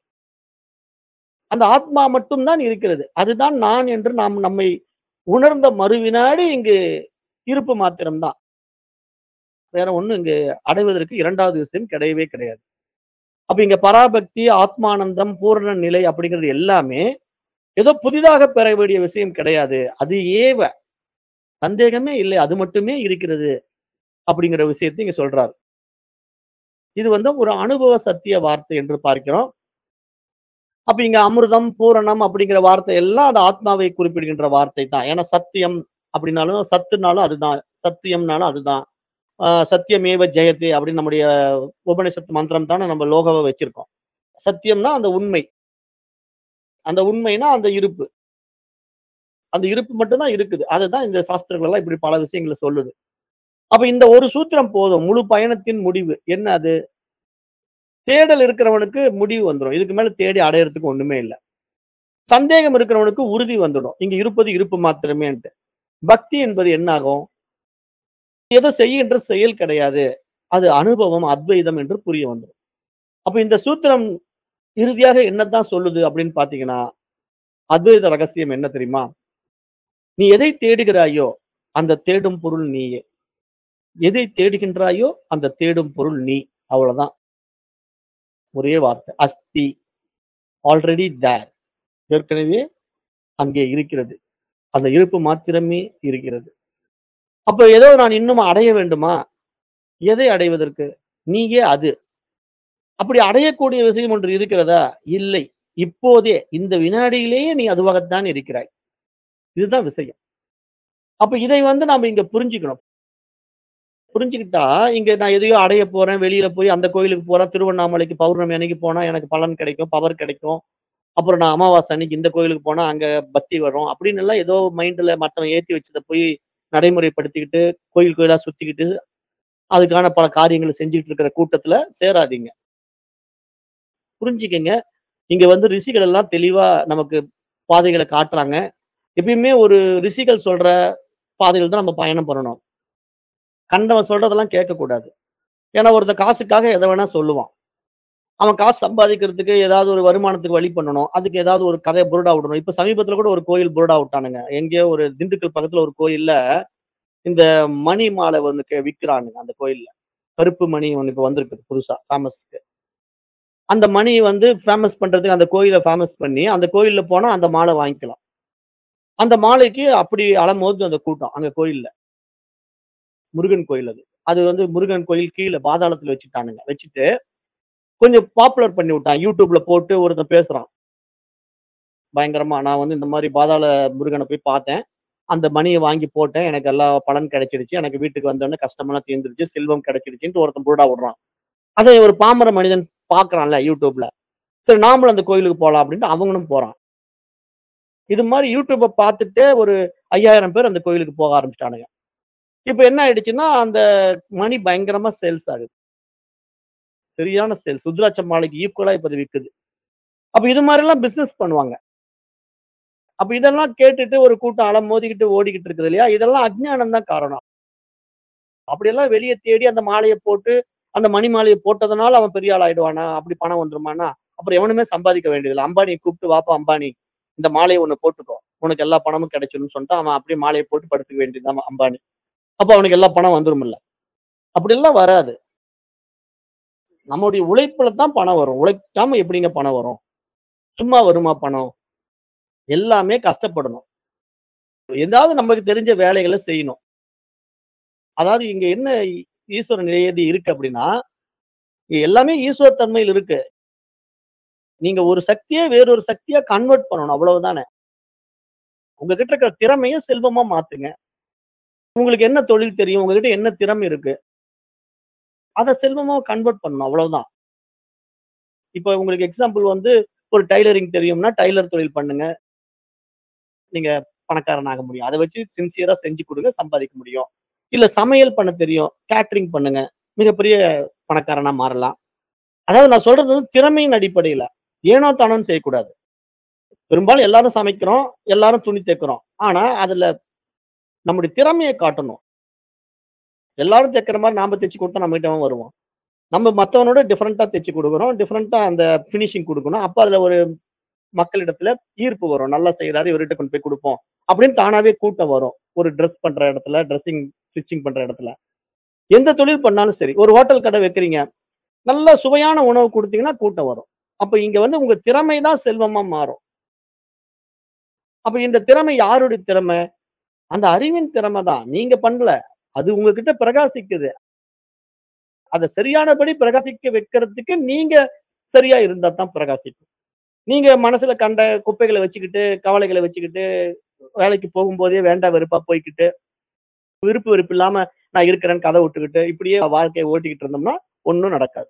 அந்த ஆத்மா மட்டும் தான் இருக்கிறது. அதுதான் நான் என்று நாம் நம்மை உணர்ந்த மறுவினாடி இங்கு இருப்பு மாத்திரம் தான். வேற ஒண்ணும் இங்கு அடைவதற்கு 2வது விஷயம் கிடையவே கிடையாது. அப்ப இங்க பராபக்தி, ஆத்மானந்தம், பூரண நிலை அப்படிங்கிறது எல்லாமே ஏதோ புதிதாக பெற வேண்டிய விஷயம் கிடையாது. அது ஏவ. சந்தேகமே இல்லை. அது மட்டுமே இருக்கிறது. அப்படிங்கிற விஷயத்தை இங்க சொல்றாரு. இது வந்து ஒரு அனுபவ சத்திய வார்த்தை என்று பார்க்கிறோம். அப்ப இங்க அமிர்தம், பூரணம் அப்படிங்கிற வார்த்தை எல்லாம் அது ஆத்மாவை குறிப்பிடுகின்ற வார்த்தை தான். ஏன்னா சத்தியம் அப்படின்னாலும், சத்துனாலும் அதுதான். சத்தியம்னாலும் அதுதான். ஆ சத்தியமேவ ஜெயதே அப்படின்னு நம்முடைய உபனிஷத் மந்திரம் தானே நம்ம லோகோவ வச்சிருக்கோம். சத்தியம்னா அந்த உண்மை. அந்த உண்மைன்னா அந்த இருப்பு. அந்த இருப்பு மட்டும் தான் இருக்குது. அதுதான் இந்த சாஸ்திரங்கள் எல்லாம் இப்படி பல விஷயங்கள சொல்லுது. அப்ப இந்த ஒரு சூத்திரம் போதும். முழு பயணத்தின் முடிவு. என்ன அது? தேடல் இருக்கிறவனுக்கு முடிவு வந்துரும். இதுக்கு மேல தேடி அடையறதுக்கு ஒண்ணுமே இல்ல. சந்தேகம் இருக்கிறவனுக்கு உறுதி வந்துடும். இங்க இருப்பது இருப்பு மாத்திரமேன்ட்டு. பக்தி என்பது என்ன ஆகும்? ஏதோ செய்கின்ற செயல் கிடையாது. அது அனுபவம், அத்வைதம் என்று புரிய வந்துரும். அப்ப இந்த சூத்திரம் இறுதியாக என்னத்தான் சொல்லுது அப்படின்னு பார்த்தீங்கன்னா, அத்வைத ரகசியம் என்ன தெரியுமா? நீ எதை தேடுகிறாயோ, அந்த தேடும் பொருள் நீயே. எதை தேடுகின்றாயோ, அந்த தேடும் பொருள் நீ. அவ்வளவுதான். ஒரே வார்த்தை. அஸ்தி. Already there. ஏற்கனவே அங்கே இருக்கிறது. அந்த இருப்பு மாத்திரமே இருக்கிறது. அப்ப ஏதோ நான் இன்னும் அடைய வேண்டுமா? எதை அடைவதற்கு? நீயே அது. அப்படி அடையக்கூடிய விஷயம் ஒன்று இருக்கிறதா? இல்லை. இப்போதே, இந்த வினாடியிலேயே நீ அதுவாகத்தான் இருக்கிறாய். இதுதான் விஷயம். அப்ப இதை வந்து நாம இங்க புரிஞ்சுக்கணும். புரிஞ்சுக்கிட்டா, இங்க நான் எதையோ அடைய போறேன், வெளியில போய் அந்த கோயிலுக்கு போறேன், திருவண்ணாமலைக்கு பௌர்ணமி அன்னைக்கு போனா எனக்கு பலன் கிடைக்கும், பவர் கிடைக்கும். அப்புறம் நான் அமாவாசை அன்னைக்கு இந்த கோயிலுக்கு போனா அங்க பக்தி வரும். அப்படின்னு எல்லாம் ஏதோ மைண்ட்ல மத்தவன் ஏத்தி வச்சத போய் நடைமுறைப்படுத்திக்கிட்டு, கோயில் கோயிலா சுத்திக்கிட்டு, அதுக்கான பல காரியங்கள செஞ்சுட்டு இருக்கிற கூட்டத்துல சேராதீங்க. புரிஞ்சுக்கங்க. இங்க வந்து ரிஷிகள் எல்லாம் தெளிவா நமக்கு பாதைகள காட்டுறாங்க. எப்பயுமே ஒரு ரிஷிகள் சொல்ற பாதையில தான் நம்ம பயணம் பண்ணணும். கண்டவன் சொல்றதெல்லாம் கேட்கக்கூடாது. ஏன்னா ஒருத்தன் காசுக்காக எத வேணா சொல்லுவான். அவன் காசு சம்பாதிக்கிறதுக்கு ஏதாவது ஒரு வருமானத்துக்கு வழி பண்ணணும். அதுக்கு ஏதாவது ஒரு கதைய புருடா விடணும். இப்ப சமீபத்துல கூட ஒரு கோயில் புருடா விட்டானுங்க. எங்கேயோ ஒரு திண்டுக்கல் பக்கத்துல ஒரு கோயில்ல, இந்த மணி மாலை ஒண்ணு கெ விக்கிறானுங்க அந்த கோயில்ல. கருப்பு மணி ஒண்ணு இப்ப வந்திருக்கு புதுசா ஃபேமஸ்க்கு. அந்த மணி வந்து ஃபேமஸ் பண்றதுக்கு அந்த கோயில ஃபேமஸ் பண்ணி, அந்த கோயில்ல போனா அந்த மாலை வாங்கிக்கலாம். அந்த மாலைக்கு அப்படி அலமோதும் அந்த கூட்டம், அங்க கோயில்ல. முருகன் கோயில் அது. அது வந்து முருகன் கோயில் கீழ பாதாளத்துல வச்சுட்டானுங்க. வச்சுட்டு, கொஞ்சம் பாப்புலர் பண்ணி விட்டான். YouTubeல போட்டு ஒருத்தன் பேசுறான். பயங்கரமா, நான் வந்து இந்த மாரி பாதாள முருகன போய் பார்த்தேன். அந்த மணிய வாங்கி போட்டேன். எனக்கு எல்லா பலன் கிடைச்சிடுச்சு. எனக்கு வீட்டுக்கு வந்தோனே கஷ்டமெல்லாம் தீர்ந்துருச்சு. செல்வம் கிடைச்சிடுச்சுன்ட்டு ஒருத்தன் புருடா விடுறான். அதை ஒரு பாமர மனிதன் பார்க்குறான்ல YouTubeல. சரி நாமளும் அந்த கோயிலுக்கு போலாம் அப்படின்ட்டு அவங்களும் போறான். இது மாரி YouTubeப பார்த்துட்டே ஒரு 5000 பேர் அந்த கோயிலுக்கு போக ஆரம்பிச்சுட்டானுங்க. இப்ப என்ன ஆயிடுச்சுன்னா, அந்த மணி பயங்கரமா சேல்ஸ் ஆகுது. சரியான சேல்ஸ். ருத்ராட்ச மாலைக்கு ஈக்குவலா இப்ப அது விக்குது. அப்ப இது மாரிலாம் பிசினஸ் பண்ணுவாங்க. அப்ப இதெல்லாம் கேட்டுட்டு ஒரு கூட்டம் அலமோதிக்கிட்டு ஓடிக்கிட்டு இருக்குது இல்லையா? இதெல்லாம் அஞ்ஞானம் தான் காரணம். அப்படியெல்லாம் வெளிய தேடி அந்த மாலைய போட்டு, அந்த மணி மாலைய போட்டதுனால அவன் பெரிய ஆள் ஆயிடுவானா? அப்படி பணம் வந்துருமான்னா? அப்புறம் எவனுமே சம்பாதிக்க வேண்டியதில்ல. அம்பானிய கூப்பிட்டு வாப்பா அம்பானி, இந்த மாலைய ஒண்ணு போட்டுக்கோ. உனக்கு எல்லா பணமும் கிடைச்சிடும்னு சொல்லிட்டு, அவன் அப்படியே மாலைய போட்டு படுத்துக்க வேண்டியது தான் அம்பானி. அப்ப அவனுக்கு எல்லா பணம் வந்துரும்ல. அப்படியெல்லாம் வராது. நம்முடைய உழைப்புல தான் பணம் வரும். உழைக்காம எப்படிங்க பணம் வரும்? சும்மா வருமா பணம்? எல்லாமே கஷ்டப்படணும். ஏதாவது நமக்கு தெரிஞ்ச வேலைகள செய்யணும். அதாவது இங்க என்ன ஈ- ஈஸ்வர நியதி இருக்கு அப்படின்னா, இங்க எல்லாமே ஈஸ்வர தன்மையில் இருக்கு. நீங்க ஒரு சக்திய வேறொரு சக்தியா கன்வெர்ட் பண்ணணும். அவ்வளவுதானே. உங்ககிட்ட இருக்கிற திறமைய செல்வமா மாத்துங்க. உங்களுக்கு என்ன தொழில் தெரியும்? உங்ககிட்ட என்ன திறமை இருக்கு? அத செல்வமா கன்வெர்ட் பண்ணணும். அவ்வளவுதான். இப்ப உங்களுக்கு எக்ஸாம்பிள் வந்து ஒரு டைலரிங் தெரியும்னா, டைலர் தொழில் பண்ணுங்க. நீங்க பணக்காரன் ஆக முடியும். அத வச்சு சின்சியரா செஞ்சு குடுங்க, சம்பாதிக்க முடியும். இல்ல சமையல் பண்ண தெரியும். கேட்டரிங் பண்ணுங்க. மிகப்பெரிய பணக்காரனா மாறலாம். அதாவது நான் சொல்றது வந்து திறமையின் அடிப்படையில. ஏனோ தானோன்னு செய்யக்கூடாது. பெரும்பாலும் எல்லாரும் சமைக்கிறோம். எல்லாரும் துணி தைக்கிறோம். ஆனா, அதுல நம்முடைய திறமைய காட்டணும். எல்லாரும் தைக்கிற மாரி நாம தச்சு குடுத்தா நம்மகிட்ட அவன் வருவான். நம்ம மத்தவனோட டிஃபரெண்ட்டா தச்சு குடுக்குறோம். டிஃபரெண்ட்டா அந்த ஃபினிஷிங் குடுக்கணும். அப்ப அதுல ஒரு மக்களிடத்துல ஈர்ப்பு வரும். நல்லா செய்றாரு, இவர்கிட்ட கொண்டு போய் குடுப்போம். அப்படின்னு தானாவே கூட்டம் வரும். ஒரு டிரெஸ் பண்ற இடத்துல, ட்ரெஸ்ஸிங் ஸ்டிச்சிங் பண்ற இடத்துல. எந்த தொழில் பண்ணாலும் சரி. ஒரு ஹோட்டல் கடை வைக்கிறீங்க. நல்ல சுவையான உணவு குடுத்தீங்கன்னா கூட்டம் வரும். அப்ப இங்க வந்து உங்க திறமை தான் செல்வமா மாறும். அப்ப இந்த திறமை யாருடைய திறமை? அந்த அறிவின் திறமை தான். நீங்க பண்ணல. அது உங்ககிட்ட பிரகாசிக்குது. அத சரியானபடி பிரகாசிக்க வைக்கிறதுக்கு நீங்க சரியா இருந்தா தான் பிரகாசிக்கும். நீங்க மனசுல கண்ட குப்பைகள வச்சுக்கிட்டு, கவலைகள வச்சுக்கிட்டு, வேலைக்கு போகும்போதே வேண்டா வெறுப்பா போய்க்கிட்டு, விருப்பு வெறுப்பு இல்லாம நான் இருக்கிறேன்னு கத விட்டுக்கிட்டு, இப்படியே வாழ்க்கைய ஓட்டிக்கிட்டு இருந்தோம்னா, ஒண்ணும் நடக்காது.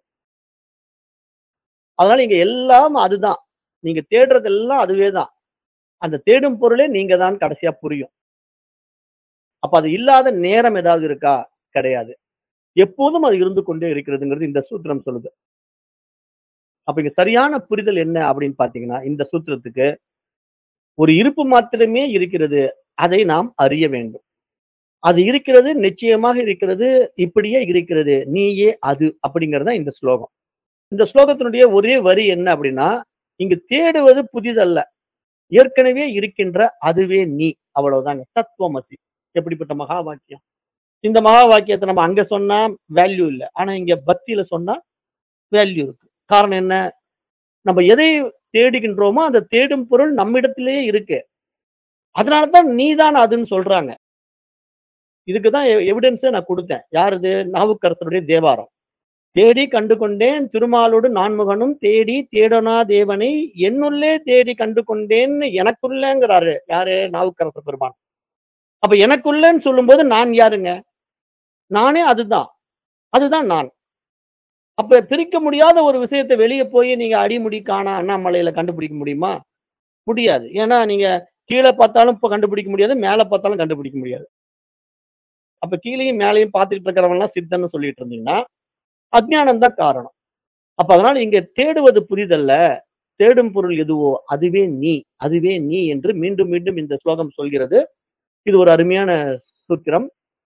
அதனால இங்க எல்லாம் அதுதான். நீங்க தேடுறதெல்லாம் அதுவே தான். அந்த தேடும் பொருளே நீங்க தான் கடைசியா புரியும். அப்ப அது இல்லாத நேரம் ஏதாவது இருக்கா? கிடையாது. எப்போதும் அது இருந்து கொண்டே இருக்கிறதுங்கிறது இந்த சூத்திரம் சொல்லுது. அப்ப இங்க சரியான புரிதல் என்ன அப்படின்னு பார்த்தீங்கன்னா, இந்த சூத்திரத்துக்கு ஒரு இருப்பு மாத்திரமே இருக்கிறது. அதை நாம் அறிய வேண்டும். அது இருக்கிறது, நிச்சயமாக இருக்கிறது, இப்படியே இருக்கிறது. நீயே அது அப்படிங்கிறது தான் இந்த ஸ்லோகம். இந்த ஸ்லோகத்தினுடைய ஒரே வரி என்ன அப்படின்னா, இங்கு தேடுவது புதிதல்ல. ஏற்கனவே இருக்கின்ற அதுவே நீ. அவ்வளவுதாங்க. தத்துவமசி. எப்படிப்பட்ட மகா வாக்கியம். இந்த மகா வாக்கியத்த நம்ம அங்க சொன்னா வேல்யூ இல்ல. ஆனா இங்க பக்தியில சொன்னா வேல்யூ இருக்கு. காரணம் என்ன? நம்ம எதை தேடுகின்றோமோ, அந்த தேடும் பொருள் நம்மிடத்திலேயே இருக்கு. அதனால தான் நீ தான் அதுன்னு சொல்றாங்க. இதுக்கு தான் எ எவிடன்ஸே நான் குடுத்தேன். யாரது? நாவுக்கரசருடைய தேவாரம். தேடி கண்டு கொண்டேன் திருமாலோடு நான்முகனும் தேடி தேடனா தேவனை என்னுள்ளே தேடி கண்டு கொண்டேன்னு எனக்குள்ளங்கிறாரு. யாரு? நாவுக்கரச பெருமான். அப்ப எனக்குள்ளன்னு சொல்லும்போது நான் யாருங்க? நானே அதுதான். அதுதான் நான். அப்ப பிரிக்க முடியாத ஒரு விஷயத்த வெளிய போய் நீங்க அடிமுடி காணா அண்ணாமலையில கண்டுபிடிக்க முடியுமா? முடியாது. ஏன்னா நீங்க கீழ பார்த்தாலும் இப்ப கண்டுபிடிக்க முடியாது. மேல பார்த்தாலும் கண்டுபிடிக்க முடியாது. அப்ப கீழயும் மேலயும் பார்த்துட்டு இருக்கிறவன்லாம் சித்தன்னு சொல்லிட்டு இருந்தீங்கன்னா, அஞ்ஞானம் தான் காரணம். அப்ப அதனால இங்க தேடுவது புரிதல்ல. தேடும் பொருள் எதுவோ அதுவே நீ. அதுவே நீ என்று மீண்டும் மீண்டும் இந்த ஸ்லோகம் சொல்கிறது. இது ஒரு அருமையான சூத்திரம்.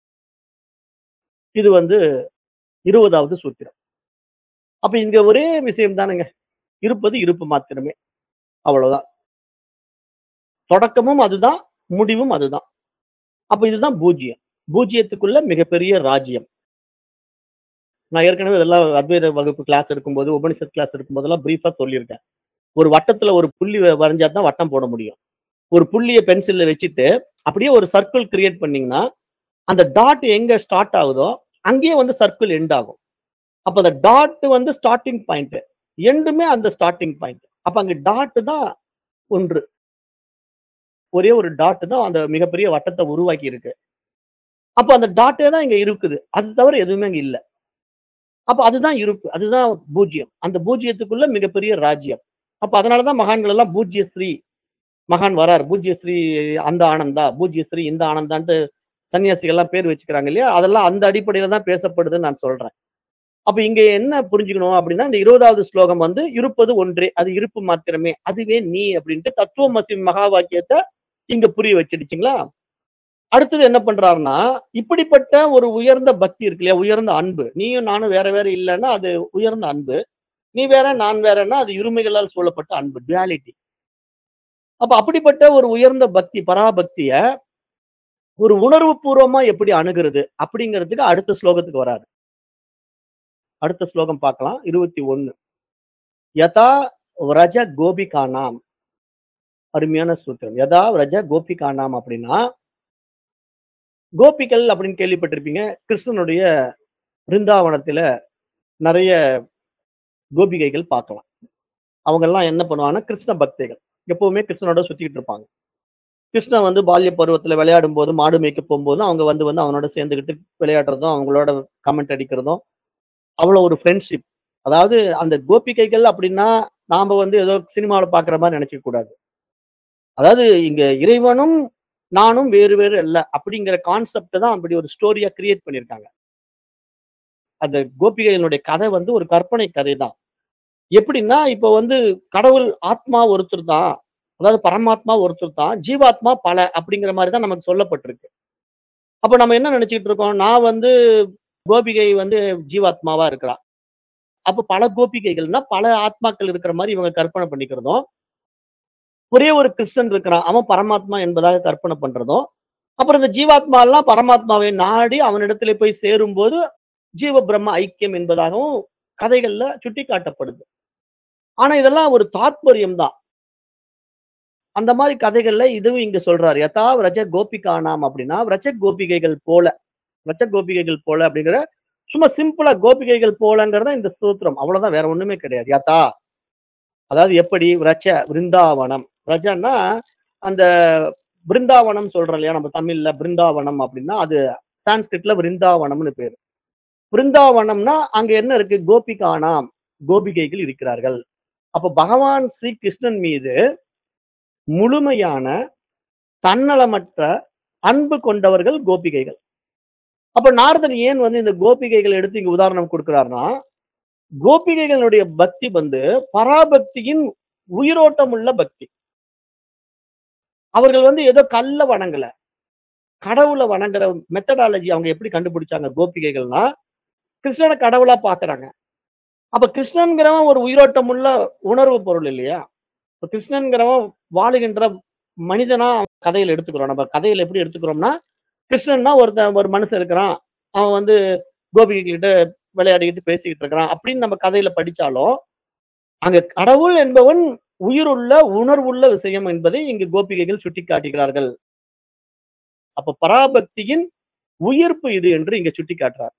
இது வந்து 20வது சூத்திரம். அப்ப இங்க ஒரே விஷயம் தானங்க. இருப்பது இருப்பு மாத்திரமே. அவ்வளவுதான். தொடக்கமும் அதுதான், முடிவும் அதுதான். அப்ப இதுதான் பூஜ்யம். பூஜ்யத்துக்குள்ள மிகப்பெரிய ராஜ்யம். நான் ஏற்கனவே இதெல்லாம் அத்வைத வகுப்பு கிளாஸ் எடுக்கும்போது, உபனிஷத் கிளாஸ் எடுக்கும்போதெல்லாம் பிரீஃபா சொல்லியிருக்கேன். ஒரு வட்டத்துல ஒரு புள்ளி வ வரைஞ்சா தான் வட்டம் போட முடியும். ஒரு புள்ளிய பென்சில்ல வச்சுட்டு, அப்படியே ஒரு சர்க்கிள் கிரியேட் பண்ணீங்கன்னா, அந்த டாட் எங்க ஸ்டார்ட் ஆகுதோ, அங்கேயே வந்து சர்க்கிள் எண்ட் ஆகும். அப்ப அந்த டாட் வந்து ஸ்டார்ட்டிங் பாயிண்ட். எண்டுமே அந்த ஸ்டார்ட்டிங் பாயிண்ட். அப்ப அங்க டாட் தான் ஒன்று. ஒரே ஒரு டாட் தான் அந்த மிகப்பெரிய வட்டத்த உருவாக்கி இருக்கு. அப்ப அந்த டாட்டே தான் இங்க இருக்குது. அது தவிர எதுவுமே அங்க இல்ல. அப்ப அதுதான் இருப்பு. அதுதான் பூஜ்யம். அந்த பூஜ்யத்துக்குள்ள மிகப்பெரிய ராஜ்யம். அப்ப அதனால தான் மகான்கள் எல்லாம் பூஜ்யஸ்ரீ மகான் வரார். பூஜ்யஸ்ரீ அந்த ஆனந்தா, பூஜ்யஸ்ரீ இந்த ஆனந்தான்ட்டு சன்னியாசிகள்லாம் பேர் வச்சுக்கிறாங்க இல்லையா? அதெல்லாம் அந்த அடிப்படையில தான் பேசப்படுதுன்னு நான் சொல்றேன். அப்ப இங்க என்ன புரிஞ்சுக்கணும் அப்படின்னா, இந்த 20வது ஸ்லோகம் வந்து இருப்பது ஒன்றே. அது இருப்பு மாத்திரமே. அதுவே நீ அப்படின்ட்டு தத்துவமசி மகா வாக்கியத்த இங்க புரிய வச்சிடுச்சுங்களா? அடுத்தது என்ன பண்றாருன்னா, இப்படிப்பட்ட ஒரு உயர்ந்த பக்தி இருக்கு இல்லையா? உயர்ந்த அன்பு. நீயும் நானும் வேற வேற இல்லன்னா, அது உயர்ந்த அன்பு. நீ வேற, நான் வேறன்னா, அது இருமைகளால் சூழப்பட்ட அன்பு. டுயாலிட்டி. அப்ப அப்படிப்பட்ட ஒரு உயர்ந்த பக்தி, பராபக்திய ஒரு உணர்வு பூர்வமா எப்படி அணுகுறது? அப்படிங்கிறதுக்கு அடுத்த ஸ்லோகத்துக்கு வராரு. அடுத்த ஸ்லோகம் பார்க்கலாம். 21. யதா விரஜ கோபிகானாம். அருமையான சூத்திரம். யதா விரஜ கோபிகானாம் அப்படின்னா, கோபிகள் அப்படின்னு கேள்விப்பட்டிருப்பீங்க. கிருஷ்ணனுடைய பிருந்தாவனத்தில நெறைய கோபிகைகள் பார்க்கலாம். அவங்கலாம் என்ன பண்ணுவாங்கன்னா, கிருஷ்ண பக்தைகள். எப்பவுமே கிருஷ்ணனோட சுத்திக்கிட்டு இருப்பாங்க. கிருஷ்ணன் வந்து பால்ய பருவத்தில விளையாடும்போது, மாடு மேய்க்க போம்போதும், அவங்க வந்து வந்து அவனோட சேர்ந்துகிட்டு விளையாடுறதும், அவங்களோட கமெண்ட் அடிக்கிறதும், அவ்வளோ ஒரு ஃப்ரெண்ட்ஷிப். அதாவது அந்த கோபிகைகள் அப்படின்னா, நாம வந்து ஏதோ சினிமாவுல பார்க்குற மாரி நெனைச்சுக்க கூடாது. அதாவது இங்க இறைவனும், நானும் வேறு வேறு அல்ல. அப்படிங்கிற கான்செப்ட்ட தான் அப்படி ஒரு ஸ்டோரியா கிரியேட் பண்ணியிருக்காங்க. அந்த கோபிகைகளுடைய கதை வந்து ஒரு கற்பனை கதை தான். எப்படின்னா, இப்ப வந்து கடவுள் ஆத்மா ஒருத்தர் தான். அதாவது பரமாத்மா ஒருத்தர் தான். ஜீவாத்மா பல அப்படிங்கிற மாரி தான் நமக்கு சொல்லப்பட்டிருக்கு. அப்ப நம்ம என்ன நெனைச்சுக்கிட்டு இருக்கோம்? நான் வந்து கோபிகை வந்து ஜீவாத்மாவா இருக்கிறா. அப்ப பல கோபிகைகள்னா, பல ஆத்மாக்கள் இருக்கிற மாரி இவங்க கற்பனை பண்ணிக்கிறதும், ஒரே ஒரு கிருஷ்ணன் இருக்கிறான். அவன் பரமாத்மா என்பதாக கற்பனை பண்றதும், அப்புறம் இந்த ஜீவாத்மாலாம் பரமாத்மாவை நாடி அவனிடத்திலே போய் சேரும்போது, ஜீவ பிரம்ம ஐக்கியம் என்பதாகவும் கதைகள்ல சுட்டிக்காட்டப்படுது. ஆனா இதெல்லாம் ஒரு தாத்பரியம் தான். அந்த மாரி கதைகள்ல இதுவும் இங்க சொல்றாரு. யதா விரஜ கோபிகானாம் அப்படின்னா, விரஜ கோபிகைகள் போல. ரச்ச கோபிகைகள் போல அப்படிங்கிற சும்மா சிம்பிளா கோபிகைகள் போலங்கிறத இந்த ஸ்தோத்திரம் அவ்வளவுதான் வேற ஒண்ணுமே கிடையாது யாத்தா அதாவது எப்படி ரச்ச விருந்தாவனம் ரஜன்னா அந்த பிருந்தாவனம் சொல்றோம் இல்லையா நம்ம தமிழ்ல பிருந்தாவனம் அப்படின்னா அது சான்ஸ்கிரிட்ல விருந்தாவனம்னு பேரு பிருந்தாவனம்னா அங்க என்ன இருக்கு கோபிகானாம் கோபிகைகள் இருக்கிறார்கள் அப்ப பகவான் ஸ்ரீ கிருஷ்ணன் மீது முழுமையான தன்னலமற்ற அன்பு கொண்டவர்கள் கோபிகைகள் அப்ப நாரதன் ஏன் வந்து இந்த கோபிகைகள் எடுத்து இங்க உதாரணம் கொடுக்கிறார்னா கோபிகைகளுடைய பக்தி வந்து பராபக்தியின் உயிரோட்டம் உள்ள பக்தி அவர்கள் வந்து ஏதோ கல்ல வணங்கல கடவுளை வணங்குற மெத்தடாலஜி அவங்க எப்படி கண்டுபிடிச்சாங்க கோபிகைகள்னா கிருஷ்ணனை கடவுளா பாக்குறாங்க அப்ப கிருஷ்ணன்கிறவன் ஒரு உயிரோட்டம் உள்ள உணர்வு பொருள் இல்லையா இப்ப கிருஷ்ணன்கிறவன் வாழுகின்ற மனிதனா கதையில எடுத்துக்கிறோம் நம்ம கதையில எப்படி எடுத்துக்கிறோம்னா கிருஷ்ணன்னா ஒருத்தன் ஒரு மனுஷன் இருக்கிறான் அவன் வந்து கோபிகை கிட்ட விளையாடிக்கிட்டு பேசிக்கிட்டு இருக்கிறான் அப்படின்னு நம்ம கதையில படிச்சாலும் அங்க கடவுள் என்பவன் உயிருள்ள உணர்வுள்ள விஷயம் என்பதை இங்கு கோபிகைகள் சுட்டி காட்டுகிறார்கள் அப்ப பராபக்தியின் உயிர்ப்பு இது என்று இங்க சுட்டி காட்டுறார்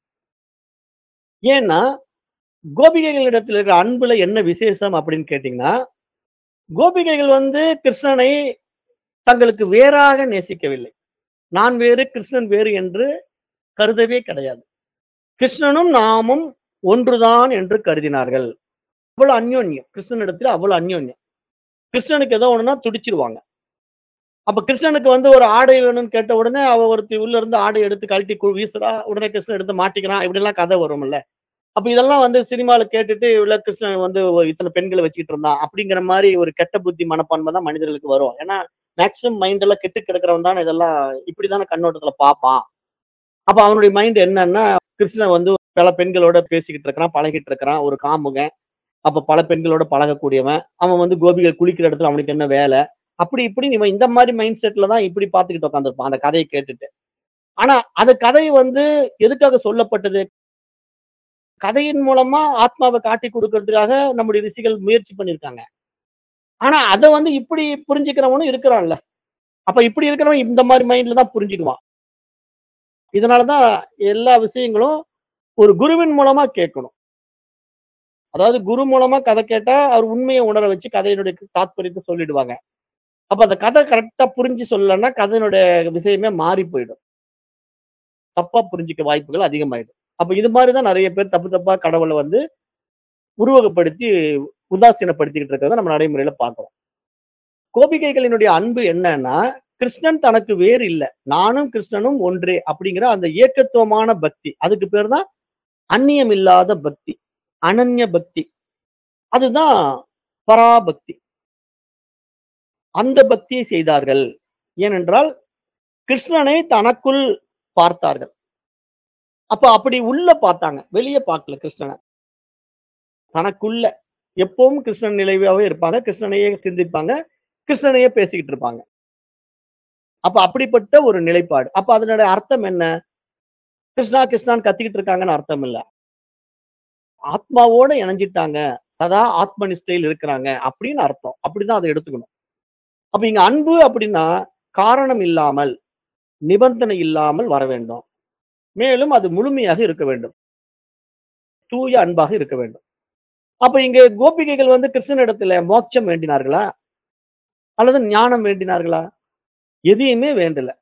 ஏன்னா கோபிகைகளிடத்தில் இருக்கிற அன்புல என்ன விசேஷம் அப்படின்னு கேட்டீங்கன்னா கோபிகைகள் வந்து கிருஷ்ணனை தங்களுக்கு வேறாக நேசிக்கவில்லை நான் வேறு கிருஷ்ணன் வேறு என்று கருதவே கிடையாது கிருஷ்ணனும் நாமும் ஒன்றுதான் என்று கருதினார்கள் அவ்வளவு அந்யோன்யம் கிருஷ்ணனிடத்துல அவ்வளவு அந்யோன்யம் கிருஷ்ணனுக்கு ஏதோ ஒண்ணுன்னா துடிச்சிருவாங்க அப்ப கிருஷ்ணனுக்கு வந்து ஒரு ஆடை வேணும்னு கேட்ட உடனே அவ ஒருத்தி உள்ள இருந்து ஆடை எடுத்து கழட்டி கு- வீசுறா உடனே கிருஷ்ணன் எடுத்து மாட்டிக்கிறான் இப்படி எல்லாம் கதை வரும்ல அப்ப இதெல்லாம் வந்து சினிமால கேட்டுட்டு இவ்வளவு கிருஷ்ணன் வந்து ஒரு இத்தனை பெண்களை வச்சுக்கிட்டு இருந்தான் அப்படிங்கிற மாதிரி ஒரு கெட்ட புத்தி மனப்பான்மை தான் மனிதர்களுக்கு வரும் ஏன்னா மேக்சிமம் மைண்ட் எல்லாம் கெட்டு கிடக்கிறவன் தானே இதெல்லாம் இப்படிதானே கண்ணோட்டத்துல பார்ப்பான் அப்ப அவனுடைய மைண்ட் என்னன்னா கிருஷ்ணன் வந்து பல பெண்களோட பேசிக்கிட்டு இருக்கிறான் பழகிட்டு இருக்கிறான் ஒரு காமுக அப்ப பல பெண்களோட பழகக்கூடியவன் அவன் வந்து கோபிகள் குளிக்கிற இடத்துல அவனுக்கு என்ன வேலை அப்படி இப்படி இவன் இந்த மாதிரி மைண்ட் செட்ல தான் இப்படி பார்த்துக்கிட்டு உட்காந்துருப்பான் அந்த கதையை கேட்டுட்டு ஆனா அந்த கதை வந்து எதுக்காக சொல்லப்பட்டது கதையின் மூலமா ஆத்மாவை காட்டி கொடுக்கறதுக்காக நம்முடைய ரிஷிகள் முயற்சி பண்ணிருக்காங்க ஆனா அதை வந்து இப்படி புரிஞ்சுக்கிறவனும் இருக்கிறான்ல அப்ப இப்படி இருக்கிறவன் இந்த மாதிரி மைண்ட்ல தான் புரிஞ்சுக்குவான் இதனாலதான் எல்லா விஷயங்களும் ஒரு குருவின் மூலமா கேட்கணும் அதாவது குரு மூலமா கதை கேட்டா அவர் உண்மையை உணர வச்சு கதையினுடைய தாத்பரியத்தை சொல்லிடுவாங்க அப்ப அந்த கதை கரெக்டா புரிஞ்சு சொல்லலைன்னா கதையினுடைய விஷயமே மாறி போயிடும் தப்பா புரிஞ்சுக்க வாய்ப்புகள் அதிகமாயிடும் அப்ப இது மாதிரிதான் நிறைய பேர் தப்பு தப்பா கடவுளை வந்து உருவகப்படுத்தி உதாசீனப்படுத்திக்கிட்டு இருக்கிறத நம்ம நடைமுறையில பார்க்கிறோம் கோபிகைகளினுடைய அன்பு என்னன்னா கிருஷ்ணன் தனக்கு வேறு இல்ல நானும் கிருஷ்ணனும் ஒன்றே அப்படிங்கிற அந்த ஏக்கத்துவமான பக்தி அதுக்கு பேர் தான் அந்நியம் இல்லாத பக்தி அனன்ய பக்தி அதுதான் பராபக்தி அந்த பக்தியை செய்தார்கள் ஏனென்றால் கிருஷ்ணனை தனக்குள் பார்த்தார்கள் அப்ப அப்படி உள்ள பார்த்தாங்க வெளியே பார்க்கல கிருஷ்ணனை தனக்குள்ள எப்பவும் கிருஷ்ணன் நிலைவாவே இருப்பாங்க கிருஷ்ணனையே சிந்திப்பாங்க கிருஷ்ணனையே பேசிக்கிட்டு இருப்பாங்க அப்ப அப்படிப்பட்ட ஒரு நிலைப்பாடு அப்ப அதனுடைய அர்த்தம் என்ன கிருஷ்ணா கிருஷ்ணான்னு கத்திக்கிட்டு இருக்காங்கன்னு அர்த்தம் இல்ல ஆத்மாவோட இணைஞ்சிட்டாங்க சதா ஆத்ம நிஷ்டையில் இருக்கிறாங்க அப்படின்னு அர்த்தம் அப்படிதான் அதை எடுத்துக்கணும் அப்ப இங்க அன்பு அப்படின்னா காரணம் இல்லாமல் நிபந்தனை இல்லாமல் வர வேண்டும் மேலும் அது முழுமையாக இருக்க வேண்டும் தூய அன்பாக இருக்க வேண்டும் அப்ப இங்க கோபிகைகள் வந்து கிருஷ்ணனிடத்துல மோட்சம் வேண்டினார்களா அல்லது ஞானம் வேண்டினார்களா எதையுமே வேண்டல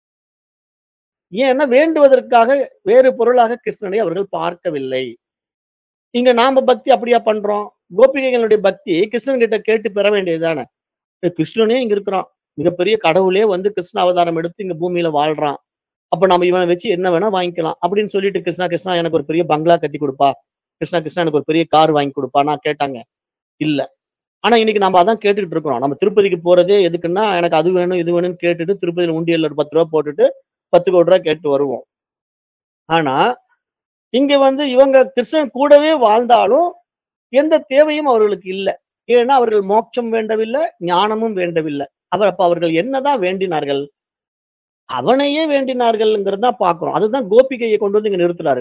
ஏன்னா வேண்டுவதற்காக வேறு பொருளாக கிருஷ்ணனை அவர்கள் பார்க்கவில்லை இங்க நாம பக்தி அப்படியா பண்றோம் கோபிகைகளுடைய பக்தி கிருஷ்ணன் கிட்ட கேட்டு பெற வேண்டியதுதானே ஏ, கிருஷ்ணனே இங்க இருக்கிறான் மிகப்பெரிய கடவுளே வந்து கிருஷ்ண அவதாரம் எடுத்து இங்க பூமியில வாழ்றான் அப்ப நம்ம இவனை வச்சு என்ன வேணா வாங்கிக்கலாம் அப்படின்னு சொல்லிட்டு கிருஷ்ணா கிருஷ்ணா எனக்கு ஒரு பெரிய பங்களா கட்டி கொடுப்பா கிருஷ்ணா கிருஷ்ணா எனக்கு ஒரு பெரிய கார் வாங்கி கொடுப்பா நான் கேட்டாங்க இல்ல ஆனா இன்னைக்கு நம்ம அதான் கேட்டுக்கிட்டு இருக்கிறோம் நம்ம திருப்பதிக்கு போறதே எதுக்குன்னா எனக்கு அது வேணும் இது வேணும்னு கேட்டுட்டு திருப்பதியில உண்டியல்ல ஒரு பத்து ரூபா போட்டுட்டு பத்து கோடி ரூபா கேட்டு வருவோம் ஆனா இங்க வந்து இவங்க கிருஷ்ணன் கூடவே வாழ்ந்தாலும் எந்த தேவையும் அவர்களுக்கு இல்லை ஏன்னா அவர்கள் மோட்சம் வேண்டவில்லை ஞானமும் வேண்டவில்லை அவர் அப்ப அவர்கள் என்னதான் வேண்டினார்கள் அவனையே வேண்டினார்கள்ங்கிறத பாக்குறோம் அதுதான் கோபிகையை கொண்டு வந்து இங்க நிறுத்துறாரு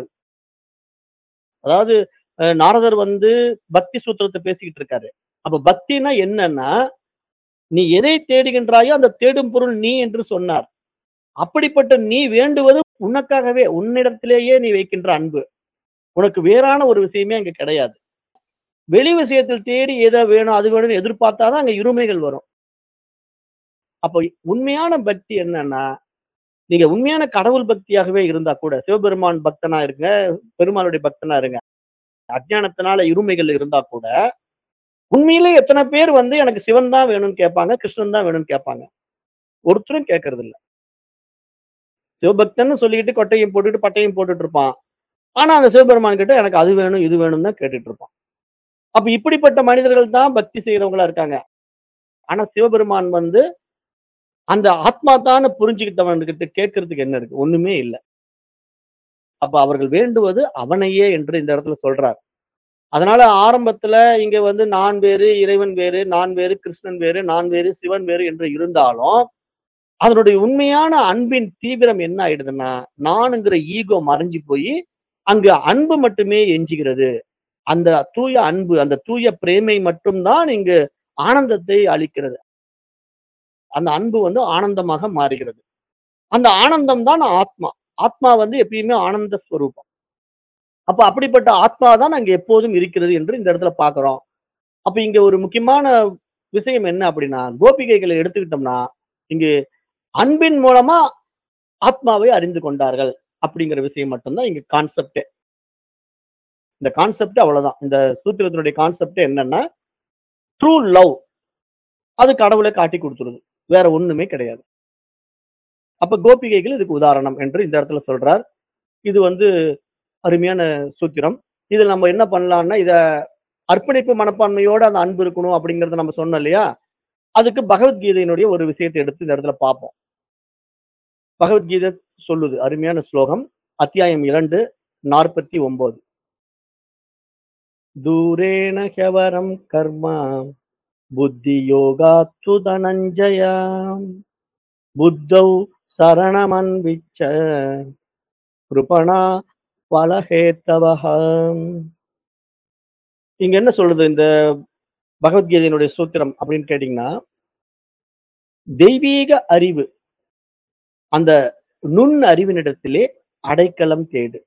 அதாவது அஹ், நாரதர் வந்து பக்தி சூத்திரத்தை பேசிக்கிட்டு இருக்காரு அப்ப பக்தினா என்னன்னா நீ எதை தேடுகின்றாயோ அந்த தேடும் பொருள் நீ என்று சொன்னார் அப்படிப்பட்ட நீ வேண்டுவது உனக்காகவே உன்னிடத்திலேயே நீ வைக்கின்ற அன்பு உனக்கு வேறான ஒரு விஷயமே அங்க கிடையாது வெளி விஷயத்தில் தேடி ஏதோ வேணும் அது வேணும்னு எதிர்பார்த்தாதான் அங்க இருமைகள் வரும் அப்போ உண்மையான பக்தி என்னன்னா நீங்க உண்மையான கடவுள் பக்தியாகவே இருந்தா கூட சிவபெருமான் பக்தனா இருங்க பெருமாளுடைய பக்தனா இருங்க அஜ்ஞானத்தினால இருமைகள் இருந்தா கூட உண்மையிலே எத்தனை பேர் வந்து எனக்கு சிவன் தான் வேணும்னு கேட்பாங்க கிருஷ்ணன் தான் வேணும்னு கேட்பாங்க ஒருத்தரும் கேட்கறது இல்ல சிவபக்தன்னு சொல்லிக்கிட்டு கொட்டையும் போட்டுட்டு பட்டையும் போட்டுட்டு இருப்பான் ஆனா அந்த சிவபெருமான் கிட்ட எனக்கு அது வேணும் இது வேணும் தான் கேட்டுட்டு இருப்பான் அப்ப இப்படிப்பட்ட மனிதர்கள் தான் பக்தி செய்யறவங்களா இருக்காங்க ஆனா சிவபெருமான் வந்து அந்த ஆத்மா தான் புரிஞ்சுக்கிட்டவன்கிட்ட கேட்கறதுக்கு என்ன இருக்கு ஒண்ணுமே இல்லை அப்ப அவர்கள் வேண்டுவது அவனையே என்று இந்த இடத்துல சொல்றார் அதனால ஆரம்பத்துல இங்க வந்து நான் வேறு இறைவன் வேறு நான் வேறு கிருஷ்ணன் வேறு நான் வேறு சிவன் வேறு என்று இருந்தாலும் அதனுடைய உண்மையான அன்பின் தீவிரம் என்ன ஆயிடுதுன்னா நானுங்கிற ஈகோ மறைஞ்சு போய் அங்கு அன்பு மட்டுமே எஞ்சுகிறது அந்த தூய அன்பு அந்த தூய பிரேமை மட்டும்தான் இங்கு ஆனந்தத்தை அளிக்கிறது அந்த அன்பு வந்து ஆனந்தமாக மாறுகிறது அந்த ஆனந்தம் தான் ஆத்மா ஆத்மா வந்து எப்பயுமே ஆனந்த ஸ்வரூபம் அப்ப அப்படிப்பட்ட ஆத்மா தான் அங்க எப்போதும் இருக்கிறது என்று இந்த இடத்துல பாக்குறோம் அப்ப இங்க ஒரு முக்கியமான விஷயம் என்ன அப்படின்னா கோபிகைகளை எடுத்துக்கிட்டோம்னா இங்கு அன்பின் மூலமா ஆத்மாவை அறிந்து கொண்டார்கள் அப்படிங்கிற விஷயம் மட்டும்தான் இங்க கான்செப்ட் இந்த கான்செப்ட் அவ்வளவுதான் இந்த சூத்திரத்தினுடைய கான்செப்ட் என்னன்னா ட்ரூ லவ் அது கடவுளை காட்டி கொடுத்துருது வேற ஒண்ணுமே கிடையாது அப்ப கோபிகைகள் இதுக்கு உதாரணம் என்று இந்த இடத்துல சொல்றார் இது வந்து அருமையான சூத்திரம் இதில் நம்ம என்ன பண்ணலாம்னா இத அர்ப்பணிப்பு மனப்பான்மையோட அந்த அன்பு இருக்கணும் அப்படிங்கறத நம்ம சொன்னோம் இல்லையா அதுக்கு பகவத்கீதையினுடைய ஒரு விஷயத்தை எடுத்து இந்த இடத்துல பார்ப்போம் பகவத்கீதை சொல்லுது அருமையான ஸ்லோகம் அத்தியாயம் இரண்டு நாற்பத்தி ஒன்பது தூரேண ஹெவரம் கர்மா புத்தி யோகாத்து தனஞ்சய புத்தௌ சரணமன்விச்ச கிருபணா பலஹேத்தவஹம் இங்க என்ன சொல்லுது இந்த பகவத்கீதையினுடைய சூத்திரம் அப்படின்னு கேட்டீங்கன்னா தெய்வீக அறிவு அந்த நுண் அறிவினிடத்திலே அடைக்கலம் தேடு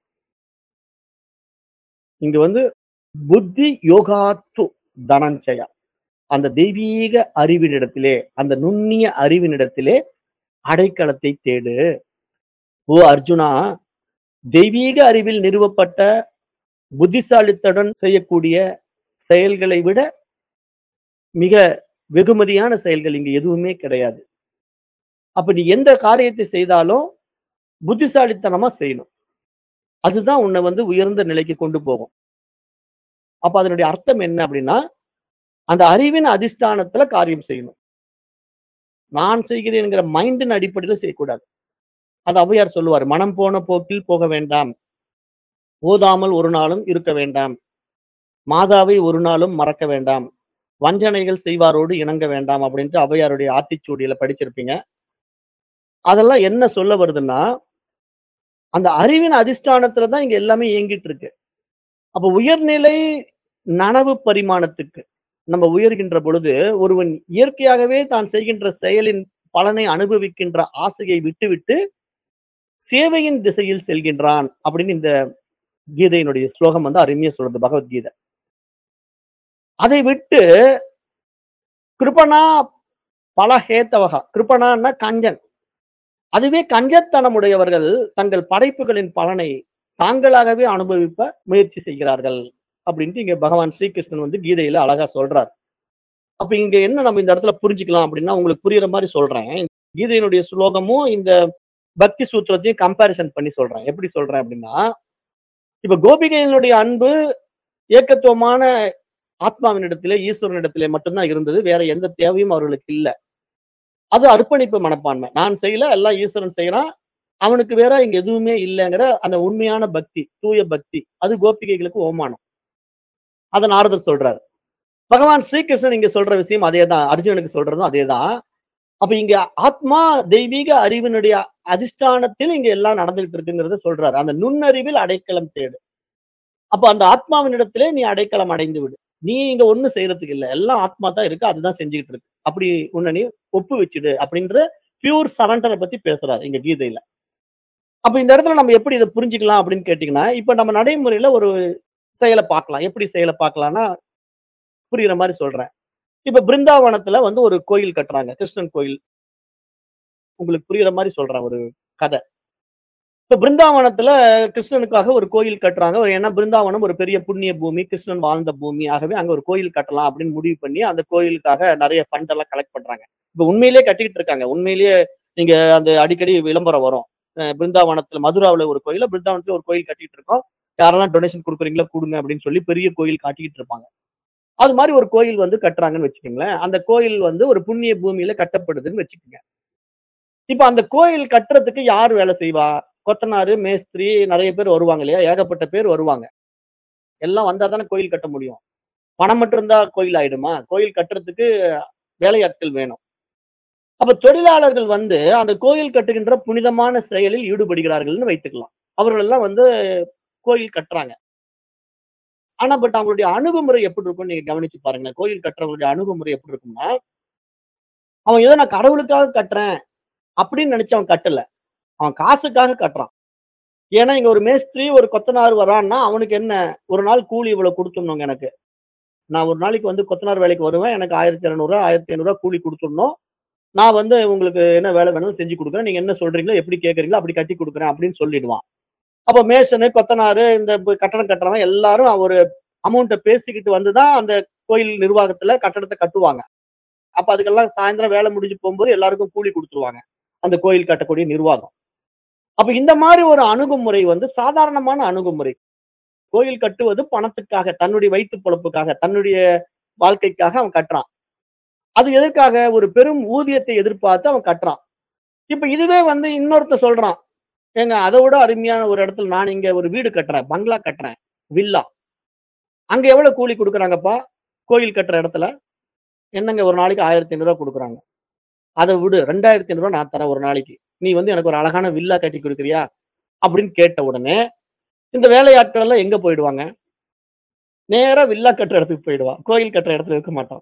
இங்க வந்து புத்தி யோகாத்து தனஞ்சயா அந்த தெய்வீக அறிவினிடத்திலே அந்த நுண்ணிய அறிவினிடத்திலே அடைக்கலத்தை தேடு ஓ அர்ஜுனா தெய்வீக அறிவில் நிறுவப்பட்ட புத்திசாலித்துடன் செய்யக்கூடிய செயல்களை விட மிக வெகுமதியான செயல்கள் இங்க எதுவுமே கிடையாது அப்ப நீ எந்த காரியத்தை செய்தாலும் புத்திசாலித்தனமா செய்யணும் அதுதான் உன்னை வந்து உயர்ந்த நிலைக்கு கொண்டு போகும் அப்ப அதனுடைய அர்த்தம் என்ன அப்படின்னா அந்த அறிவின் அதிஷ்டானத்துல காரியம் செய்யணும் நான் செய்கிறேன்ங்கிற மைண்டின் அடிப்படையில் செய்யக்கூடாது அது ஔவையார் சொல்லுவார் மனம் போன போக்கில் போக வேண்டாம் ஓதாமல் ஒரு நாளும் இருக்க வேண்டாம் மாதாவை ஒரு நாளும் மறக்க வேண்டாம் வஞ்சனைகள் செய்வாரோடு இணங்க வேண்டாம் அப்படின்ட்டு ஔவையாருடைய ஆத்திச்சூடியில படிச்சிருப்பீங்க அதெல்லாம் என்ன சொல்ல வருதுன்னா அந்த அறிவின் அதிஷ்டானத்துல தான் இங்க எல்லாமே இயங்கிட்டு இருக்கு அப்ப உயர்நிலை நனவு பரிமாணத்துக்கு நம்ம உயர்கின்ற பொழுது ஒருவன் இயற்கையாகவே தான் செய்கின்ற செயலின் பலனை அனுபவிக்கின்ற ஆசையை விட்டுவிட்டு சேவையின் திசையில் செல்கின்றான் அப்படின்னு இந்த கீதையினுடைய ஸ்லோகம் வந்து அருமையா சொல்றது பகவத்கீதை அதை விட்டு கிருபனா பல ஹேத்தவகா கிருபனான்னா கஞ்சன் அதுவே கஞ்சத்தனமுடையவர்கள் தங்கள் படைப்புகளின் பலனை தாங்களாகவே அனுபவிப்ப முயற்சி செய்கிறார்கள் அப்படின்ட்டு இங்க பகவான் ஸ்ரீகிருஷ்ணன் வந்து கீதையில அழகா சொல்றார் அப்ப இங்க என்ன நம்ம இந்த இடத்துல புரிஞ்சுக்கலாம் அப்படின்னா உங்களுக்கு புரியுற மாதிரி சொல்றேன் கீதையினுடைய ஸ்லோகமும் இந்த பக்தி சூத்திரத்தையும் கம்பாரிசன் பண்ணி சொல்றேன் எப்படி சொல்றேன் அப்படின்னா இப்ப கோபிகைகளுடைய அன்பு ஏக்கத்துவமான ஆத்மாவினிடத்திலே ஈஸ்வரனிடத்திலே மட்டும்தான் இருந்தது வேற எந்த தேவையும் அவர்களுக்கு இல்ல அது அர்ப்பணிப்பு மனப்பான்மை நான் செய்யல எல்லாம் ஈஸ்வரன் செய்யறான் அவனுக்கு வேற இங்க எதுவுமே இல்லைங்கிற அந்த உண்மையான பக்தி தூய பக்தி அது கோபிகைகளுக்கு ஓமானம் அதை நாரதர் சொல்றாரு பகவான் ஸ்ரீகிருஷ்ணன் இங்க சொல்ற விஷயம் அதேதான் அர்ஜுனனுக்கு சொல்றதும் அதேதான் அப்ப இங்க ஆத்மா தெய்வீக அறிவினுடைய அதிஷ்டானத்தில் இங்க எல்லாம் நடந்துகிட்டு இருக்குங்கிறத சொல்றாரு அந்த நுண்ணறிவில் அடைக்கலம் தேடு அப்ப அந்த ஆத்மாவினிடத்திலே நீ அடைக்கலம் அடைந்து விடு நீ இங்க ஒண்ணு செய்யறதுக்கு இல்ல எல்லாம் ஆத்மா தான் இருக்கு அதுதான் செஞ்சுக்கிட்டு இருக்கு அப்படி உன்னை நீ ஒப்பு வச்சுடு அப்படின்ற பியூர் சரண்டர பத்தி பேசுறாரு இங்க கீதையில. அப்ப இந்த இடத்துல நம்ம எப்படி இத புரிஞ்சுக்கலாம் அப்படின்னு கேட்டீங்கன்னா, இப்ப நம்ம நடைமுறையில ஒரு செயல பார்க்கலாம். எப்படி செயல பார்க்கலாம்னா, புரியிற மாரி சொல்றேன். இப்ப பிருந்தாவனத்துல வந்து ஒரு கோயில் கட்டுறாங்க. கிருஷ்ணன் கோயில். உங்களுக்கு புரியிற மாரி சொல்றேன் ஒரு கத. இப்ப பிருந்தாவனத்துல கிருஷ்ணனுக்காக ஒரு கோயில் கட்டுறாங்க. ஒரு ஏன்னா பிருந்தாவனம் ஒரு பெரிய புண்ணிய பூமி. கிருஷ்ணன் வாழ்ந்த பூமி. ஆகவே அங்க ஒரு கோயில் கட்டலாம் அப்படின்னு முடிவு பண்ணி, அந்த கோயிலுக்காக நெறைய ஃபண்ட் எல்லாம் கலெக்ட் பண்றாங்க. இப்ப உண்மையிலேயே கட்டிக்கிட்டு இருக்காங்க. உண்மையிலேயே நீங்க அந்த அடிக்கடி விளம்பரம் வரும். அ பிருந்தாவனத்துல மதுராவுல ஒரு கோயில்ல, பிருந்தாவனத்துல ஒரு கோயில் கட்டிட்டு இருக்கோம். யாரெல்லாம் டொனேஷன் குடுக்குறீங்களோ குடுங்க அப்படின்னு சொல்லி பெரிய கோயில் காட்டிக்கிட்டு இருப்பாங்க. அது மாரி ஒரு கோயில் வந்து கட்டுறாங்கன்னு வச்சுக்கங்களேன். அந்த கோயில் வந்து ஒரு புண்ணிய பூமியில கட்டப்படுதுன்னு வச்சுக்கங்க. இப்ப அந்த கோயில் கட்டுறதுக்கு யார் வேலை செய்வா? கொத்தனாரு, மேஸ்திரி நெறைய பேர் வருவாங்க இல்லையா? ஏகப்பட்ட பேர் வருவாங்க. எல்லாம் வந்தா தானே கோயில் கட்ட முடியும். பணம் மட்டும் இருந்தா கோயில் ஆயிடுமா? கோயில் கட்டுறதுக்கு வேலையாட்கள் வேணும். அப்ப தொழிலாளர்கள் வந்து அந்த கோயில் கட்டுகின்ற புனிதமான செயலில் ஈடுபடுகிறார்கள்ன்னு வைத்துக்கலாம். அவர்கள் எல்லாம் வந்து கோயில் கட்டுறாங்க. ஆனா, பட் அவங்களுடைய அணுகுமுறை எப்படி இருக்கும்னு நீங்க கவனிச்சு பாருங்களேன். கோயில் கட்டுறவங்களுடைய அணுகுமுறை எப்படி இருக்கும்னா, அவன் ஏதோ நான் கடவுளுக்காக கட்டுறேன் அப்படின்னு நெனச்சு அவன் கட்டல. அவன் காசுக்காக கட்டுறான். ஏன்னா, இங்க ஒரு மேஸ்திரி, ஒரு கொத்தனார் வரான்னா, அவனுக்கு என்ன? ஒரு நாள் கூலி இவ்வளவு குடுத்துடணுங்க எனக்கு. நான் ஒரு நாளைக்கு வந்து கொத்தனார் வேலைக்கு வருவேன். எனக்கு ரூ. 1200 ரூ. 1500 கூலி குடுத்துடணும். நான் வந்து உங்களுக்கு என்ன வேலை வேணும்னு செஞ்சு குடுக்குறேன். நீங்க என்ன சொல்றீங்களோ, எப்படி கேட்கறீங்களோ அப்படி கட்டி குடுக்குறேன் அப்படின்னு சொல்லிடுவான். அப்ப மேசனு, கொத்தனாரு, இந்த ப கட்டடம் கட்டுறவன் எல்லாரும் ஒரு அமௌண்ட்ட பேசிக்கிட்டு வந்து தான் அந்த கோயில் நிர்வாகத்துல கட்டடத்த கட்டுவாங்க. அப்ப அதுக்கெல்லாம் சாயந்தரம் வேலை முடிஞ்சு போம்போது எல்லாருக்கும் கூலி குடுத்துருவாங்க. அந்த கோயில் கட்டக்கூடிய நிர்வாகம். அப்ப இந்த மாரி ஒரு அணுகுமுறை வந்து சாதாரணமான அணுகுமுறை. கோயில் கட்டுவது பணத்துக்காக, தன்னுடைய வயித்து பொழப்புக்காக, தன்னுடைய வாழ்க்கைக்காக அவன் கட்டுறான். அது எதற்காக? ஒரு பெரும் ஊதியத்தை எதிர்பார்த்து அவன் கட்டுறான். இப்ப இதுவே வந்து இன்னொருத்தன் சொல்றான். ஏங்க அத விட அருமையான ஒரு இடத்துல நான் இங்க ஒரு வீடு கட்டுறேன். பங்களா கட்டுறேன். வில்லா. அங்க எவ்வளவு கூலி குடுக்குறாங்கப்பா? கோயில் கட்டுற இடத்துல? என்னங்க ஒரு நாளைக்கு ரூ. 1500 குடுக்குறாங்க. அத விடு. ரூ. 2500 நான் தரேன் ஒரு நாளைக்கு. நீ வந்து எனக்கு ஒரு அழகான வில்லா கட்டி குடுக்குறியா? அப்படின்னு கேட்ட உடனே, இந்த வேலையாட்கள் எல்லாம் எங்க போயிடுவாங்க? நேரா வில்லா கட்டுற இடத்துக்கு போயிடுவான். கோயில் கட்டுற இடத்துல இருக்க மாட்டான்.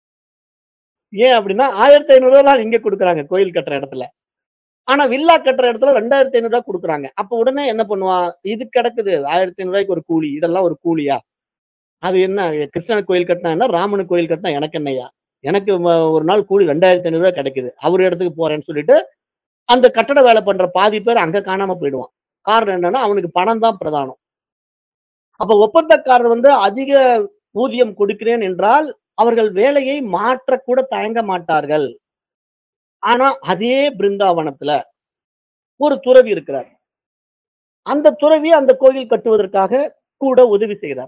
ஏன் அப்படின்னா, ரூ. 1500 தான் இங்க குடுக்குறாங்க கோயில் கட்டுற இடத்துல. ஆனா வில்லா கட்டுற இடத்துல ரூ. 2500 குடுக்குறாங்க. அப்ப உடனே என்ன பண்ணுவான்? இது கிடக்குது ரூ. 1500 ஒரு கூலி. இதெல்லாம் ஒரு கூலியா? அது என்ன கிருஷ்ணனுக்கு கோயில் கட்டினா என்ன? ராமனுக்கு கோயில் கட்டினா எனக்கு என்னய்யா? எனக்கு ம ஒரு நாள் கூலி ரூ. 2500 கிடைக்குது. அவரு இடத்துக்கு போறேன்னு சொல்லிட்டு, அந்த கட்டட வேலை பண்ற பாதி பேர் அங்க காணாம போயிடுவான். காரணம் என்னன்னா, அவனுக்கு பணம் தான் பிரதானம். அப்ப ஒப்பந்தக்காரர் வந்து அதிக ஊதியம் கொடுக்கிறேன் என்றால், அவர்கள் வேலையை மாற்றக்கூட தயங்க மாட்டார்கள். ஆனா, அதே பிருந்தாவனத்துல ஒரு துறவி இருக்கிறார். அந்த துறவி அந்த கோயில் கட்டுவதற்காக கூட உதவி செய்றார்.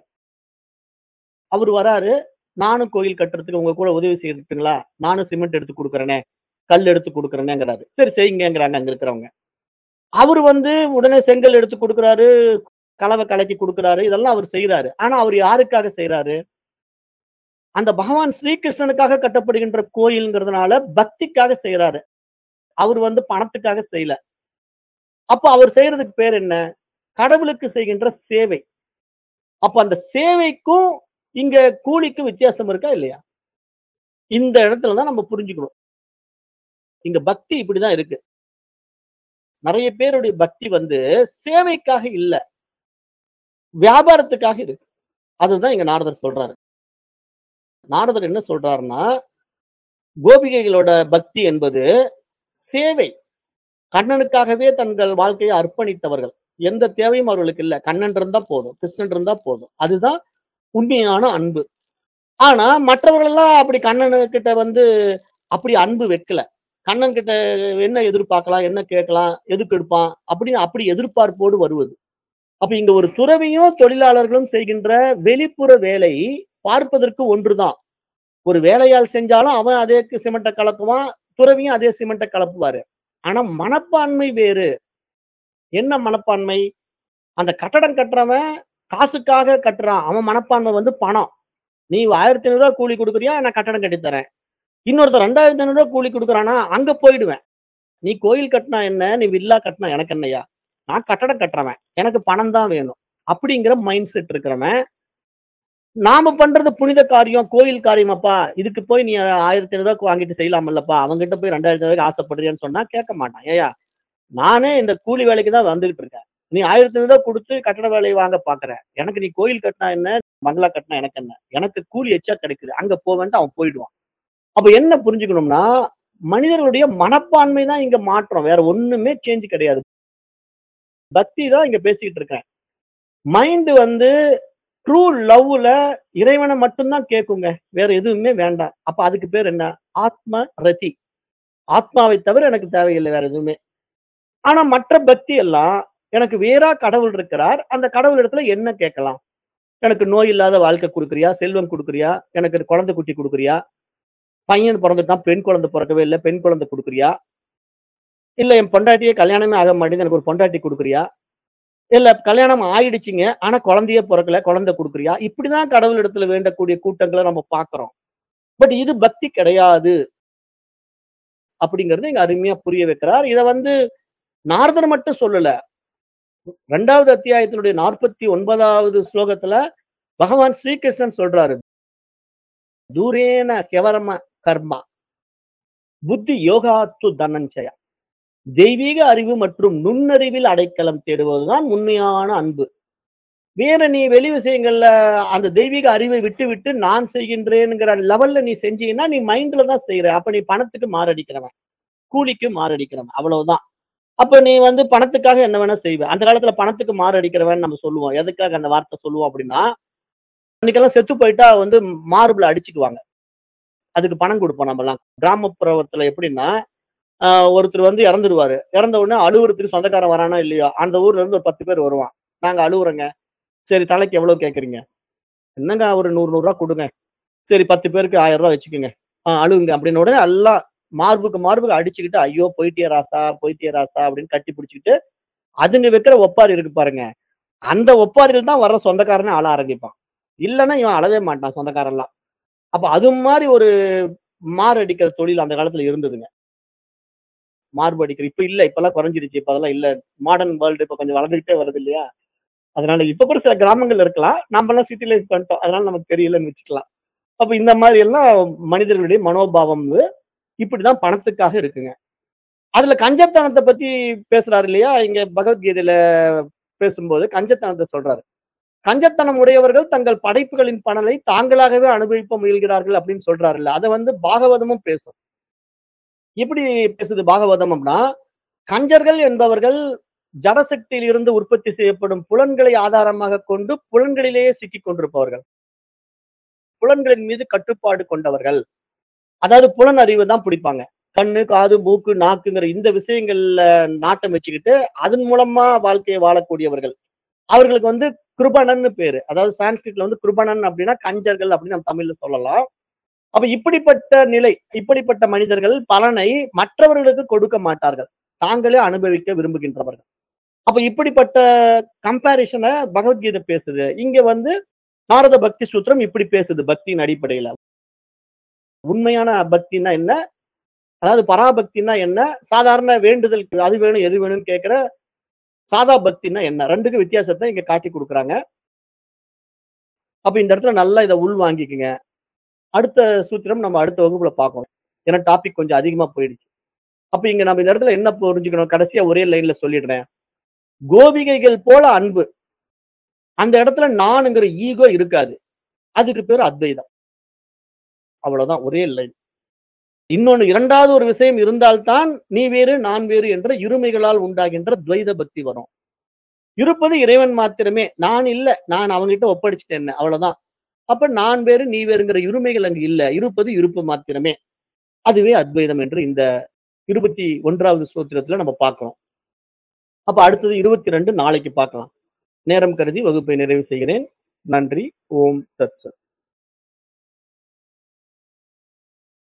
அவரு வராரு. நானும் கோயில் கட்டுறதுக்கு உங்க கூட உதவி செய்யட்டுங்களா? நானும் சிமெண்ட் எடுத்து குடுக்குறேனே, கல் எடுத்து குடுக்குறேனேங்கிறாரு. சரி செய்யுங்கங்கிறாங்க அங்க இருக்கிறவங்க. அவரு வந்து உடனே செங்கல் எடுத்து குடுக்குறாரு. கலவ கலக்கி குடுக்குறாரு. இதெல்லாம் அவரு செய்றாரு. ஆனா அவரு யாருக்காக செய்றாரு? அந்த பகவான் ஸ்ரீகிருஷ்ணனுக்காக கட்டப்படுகின்ற கோயில்ங்கிறதுனால பக்திக்காக செய்றாரு. அவரு வந்து பணத்துக்காக செய்யல. அப்ப அவர் செய்றதுக்கு பேர் என்ன? கடவுளுக்கு செய்கின்ற சேவை. அப்ப அந்த சேவைக்கும், இங்க கூலிக்கும் வித்தியாசம் இருக்கா? இல்லையா? இந்த இடத்துல தான் நம்ம புரிஞ்சுக்கணும். இங்க பக்தி இப்படிதான் இருக்கு. நெறைய பேருடைய பக்தி வந்து சேவைக்காக இல்ல. வியாபாரத்துக்காக இருக்கு. அதுதான் இங்க நாரதர் சொல்றாரு. நாரதர் என்ன சொல்றாருன்னா, கோபிகைகளோட பக்தி என்பது சேவை. கண்ணனுக்காகவே தங்கள் வாழ்க்கையை அர்ப்பணித்தவர்கள். எந்த தேவையும் அவர்களுக்கு இல்ல. கண்ணன் இருந்தா போதும். கிருஷ்ணன் இருந்தா போதும். அதுதான் உண்மையான அன்பு. ஆனா மற்றவர்கள் எல்லாம் அப்படி கண்ணனுகிட்ட வந்து அப்படி அன்பு வைக்கல. கண்ணன் கிட்ட என்ன எதிர்பார்க்கலாம்? என்ன கேட்கலாம்? எதுக்கு எடுப்பான்? அப்படின்னு அப்படி எதிர்பார்ப்போடு வருவது. அப்ப இங்க ஒரு துறவியும், தொழிலாளர்களும் செய்கின்ற வெளிப்புற வேலை பார்ப்பதற்கு ஒன்றுதான். ஒரு வேலையாள் செஞ்சாலும் அவன் அதே சிமெண்ட்ட கலப்புவான். துறவியும் அதே சிமெண்ட்ட கலப்புவாரு. ஆனா மனப்பான்மை வேறு. என்ன மனப்பான்மை? அந்த கட்டடம் கட்டுறவன் காசுக்காக கட்டுறான். அவன் மனப்பான்மை வந்து பணம். நீ ரூ. 1500 கூலி குடுக்குறியா? நான் கட்டடம் கட்டி தரேன். இன்னொருத்தன் ரூ. 2500 கூலி குடுக்குறானா? அங்க போயிடுவேன். நீ கோயில் கட்டினா என்ன? நீ வில்லா கட்டினா எனக்கு என்னய்யா? நான் கட்டடம் கட்டுறவன். எனக்கு பணம் தான் வேணும். அப்படிங்கிற மைண்ட் செட் இருக்கிறவன் நாம பண்றது புனித காரியம், கோயில் காரியமாப்பா. இதுக்கு போய் நீ ரூ. 1500 வாங்கிட்டு செய்யலாமல்லப்பா. அவன்கிட்ட போய் ரூ. 2000 ஆசைப்படுறியான்னு சொன்னா கேட்க மாட்டான். ஏய்யா, நானே இந்த கூலி வேலைக்கு தான் வந்துகிட்டு இருக்கேன். நீ ரூ. 1500 குடுத்து கட்டட வேலை வாங்க பார்க்குற. எனக்கு நீ கோயில் கட்டினா என்ன? பங்களா கட்டினா எனக்கு என்ன? எனக்கு கூலி எச்சா கிடைக்குது. அங்க போவேன்ட்டு அவன் போயிடுவான். அப்ப என்ன புரிஞ்சுக்கணும்னா, மனிதர்களுடைய மனப்பான்மை தான் இங்க மாற்றம். வேற ஒண்ணுமே சேஞ்ச் கிடையாது. பக்தி தான் இங்க பேசிக்கிட்டு இருக்கேன். மைண்ட் வந்து ட்ரூ லவ்ல இறைவன மட்டும் தான் கேட்குங்க. வேற எதுவுமே வேண்டாம். அப்ப அதுக்கு பேர் என்ன? ஆத்ம ரதி. ஆத்மாவை தவிர எனக்கு தேவையில்ல வேற எதுவுமே. ஆனா மற்ற பக்தி எல்லாம் எனக்கு வேறா கடவுள் இருக்கிறார். அந்த கடவுள் இடத்துல என்ன கேட்கலாம்? எனக்கு நோய் இல்லாத வாழ்க்கை குடுக்குறியா? செல்வம் குடுக்குறியா? எனக்கு குழந்தை குட்டி குடுக்குறியா? பையன் பொறந்துட்டான். பெண் குழந்தை பொறக்கவே இல்ல. பெண் குழந்தை குடுக்குறியா? இல்ல என் பொண்டாட்டியே கல்யாணமே ஆக மாட்டேங்குது. எனக்கு ஒரு பொண்டாட்டி குடுக்குறியா? இல்ல கல்யாணம் ஆயிடுச்சுங்க. ஆனா குழந்தையே பொறக்கல. குழந்தை குடுக்குறியா? இப்படிதான் கடவுள் இடத்துல வேண்டக்கூடிய கூட்டங்கள நம்ம பார்க்கிறோம். பட் இது பக்தி கிடையாது. அப்படிங்கிறத இங்க அருமையா புரிய வைக்கிறார். இத வந்து நாரதர் மட்டும் சொல்லல. 2வது அத்தியாயத்தினுடைய 49வது ஸ்லோகத்துல பகவான் ஸ்ரீகிருஷ்ணன் சொல்றாரு. தூரேன ஹ்யவரம கர்மா. புத்தி யோகாத்து தனஞ்சயா. தெய்வீக அறிவு மற்றும் நுண்ணறிவில் அடைக்கலம் தேடுவதுதான் உண்மையான அன்பு. வேற நீ வெளி விஷயங்கள்ல அந்த தெய்வீக அறிவை விட்டுவிட்டு நான் செய்கின்றேன்ங்கிற லெவல்ல நீ செஞ்சீன்னா, நீ மைண்ட்ல தான் செய்ற. அப்ப நீ பணத்துக்கு மாரடிக்கிறவன். கூலிக்கு மாரடிக்கிறவன். அவ்வளவுதான். அப்ப நீ வந்து பணத்துக்காக என்ன வேணா செய்வ. அந்த காலத்துல பணத்துக்கு மாரடிக்கிறவன் நம்ம சொல்லுவோம். எதுக்காக அந்த வார்த்தை சொல்லுவோம் அப்படின்னா, அன்னைக்கெல்லாம் செத்து போயிட்டா வந்து மார்பிள அடிச்சுக்குவாங்க. அதுக்கு பணம் குடுப்போம் நம்மலாம். கிராமப்புறத்துல எப்படின்னா, அ ஒருத்தர் வந்து இறந்துருவாரு. இறந்த உடனே அழுவுறதுக்கு சொந்தக்காரன் வரானோ இல்லையோ, அந்த ஊர்ல இருந்து ஒரு 10 பேர் வருவான். நாங்க அழுவுறோங்க. சரி தலைக்கு எவ்வளவு கேட்கறீங்க? என்னங்க ஒரு ரூ. 100, ரூ. 100 குடுங்க. சரி 10 பேருக்கு ரூ. 1000 வச்சுக்கங்க. ஆ அழுவுங்க அப்படின்னு உடனே எல்லாம் மார்புக்கு மார்புக்கு அடிச்சுக்கிட்டு, ஐயோ போயிட்டியே ராசா, போயிட்டியே ராசா அப்படின்னு கட்டி பிடிச்சுக்கிட்டு, அதுங்க வைக்கிற ஒப்பாரி இருக்கு பாருங்க. அந்த ஒப்பாரியில தான் வர்ற சொந்தக்காரனே அழ ஆரம்பிப்பான். இல்லன்னா இவன் அழவே மாட்டான் சொந்தக்காரன்லாம். அப்ப அது மாரி ஒரு மாரடிக்கிற தொழில் அந்த காலத்துல இருந்ததுங்க. மார்பு அடிக்கிற இப்ப இல்ல. இப்பல்லாம் குறைஞ்சிருச்சு. இப்ப அதெல்லாம் இல்ல. மாடர்ன் வேர்ல்டு இப்ப கொஞ்சம் வளர்ந்துகிட்டே வருது இல்லையா? அதனால இப்ப கூட சில கிராமங்கள்ல இருக்கலாம். நாமெல்லாம் சிட்டில இது பண்ணிட்டோம். அதனால நமக்கு தெரியலன்னு வச்சுக்கலாம். அப்ப இந்த மாரி எல்லாம் மனிதர்களுடைய மனோபாவம் வந்து இப்படிதான் பணத்துக்காக இருக்குங்க. அதுல கஞ்சத்தனத்த பத்தி பேசுறாரு இல்லையா? இங்க பகவத்கீதையில பேசும்போது கஞ்சத்தனத்த சொல்றாரு. கஞ்சத்தனம் உடையவர்கள் தங்கள் படைப்புகளின் பலனை தாங்களாகவே அனுபவிக்க முயல்கிறார்கள் அப்படின்னு சொல்றாருல்ல. அத வந்து பாகவதமும் பேசும். எப்படி பேசுது பாகவதம் அப்படின்னா, கஞ்சர்கள் என்பவர்கள் ஜடசக்தியில் இருந்து உற்பத்தி செய்யப்படும் புலன்களை ஆதாரமாக கொண்டு புலன்களிலேயே சிக்கிக் கொண்டிருப்பவர்கள். புலன்களின் மீது கட்டுப்பாடு கொண்டவர்கள். அதாவது புலன் அறிவு தான் பிடிப்பாங்க. கண்ணு, காது, மூக்கு, நாக்குங்கிற இந்த விஷயங்கள்ல நாட்டம் வச்சுக்கிட்டு, அதன் மூலமா வாழ்க்கைய வாழக்கூடியவர்கள். அவர்களுக்கு வந்து கிருபணன்னு பேரு. அதாவது சான்ஸ்கிரிட்ல வந்து கிருபணன் அப்படின்னா கஞ்சர்கள் அப்படின்னு நம்ம தமிழ்ல சொல்லலாம். அப்ப இப்படிப்பட்ட நிலை, இப்படிப்பட்ட மனிதர்கள் பலனை மற்றவர்களுக்கு கொடுக்க மாட்டார்கள். தாங்களே அனுபவிக்க விரும்புகின்றவர்கள். அப்ப இப்படிப்பட்ட கம்பேரிசன பகவத்கீதை பேசுது. இங்க வந்து நாரத பக்தி சூத்திரம் இப்படி பேசுது பக்தியின் அடிப்படையில. உண்மையான பக்தின்னா என்ன? அதாவது பராபக்தின்னா என்ன? சாதாரண வேண்டுதலுக்கு அது வேணும், எது வேணும்னு கேட்கிற சாதா பக்தின்னா என்ன? 2க்கும் வித்தியாசத்த இங்க காட்டிக் குடுக்குறாங்க. அப்ப இந்த இடத்துல நல்லா இத உள் வாங்கிக்கங்க. அடுத்த சூத்திரம் நம்ம அடுத்த வகுப்புல பார்ப்போம். ஏன்னா டாபிக் கொஞ்சம் அதிகமா போயிடுச்சு. அப்ப இங்க நம்ம இந்த இடத்துல என்ன புரிஞ்சுக்கணும்? கடைசியா ஒரே லைன்ல சொல்லிடுறேன். கோபிகைகள் போல அன்பு. அந்த இடத்துல நானுங்கிற ஈகோ இருக்காது. அதுக்கு பேரு அத்வைதம். அவ்வளவுதான் ஒரே லைன். இன்னொன்னு 2வது ஒரு விஷயம் இருந்தால் தான் நீ வேறு, நான் வேறு என்ற இருமைகளால் உண்டாகின்ற துவைத பக்தி வரும். இருப்பது இறைவன் மாத்திரமே. நான் இல்ல. நான் அவன்கிட்ட ஒப்படைச்சுட்டேன். அவ்வளவுதான். அப்ப நான் வேறு, நீ வேறுங்கிற இருமைகள் அங்கு இல்ல. இருப்பது இருப்பு மாத்திரமே. அதுவே அத்வைதம் என்று இந்த 21வது சூத்திரத்துல நம்ம பார்க்கிறோம். அப்ப அடுத்தது 22 நாளைக்கு பார்க்கலாம். நேரம் கருதி வகுப்பை நிறைவு செய்கிறேன். நன்றி. ஓம் தத் சத்.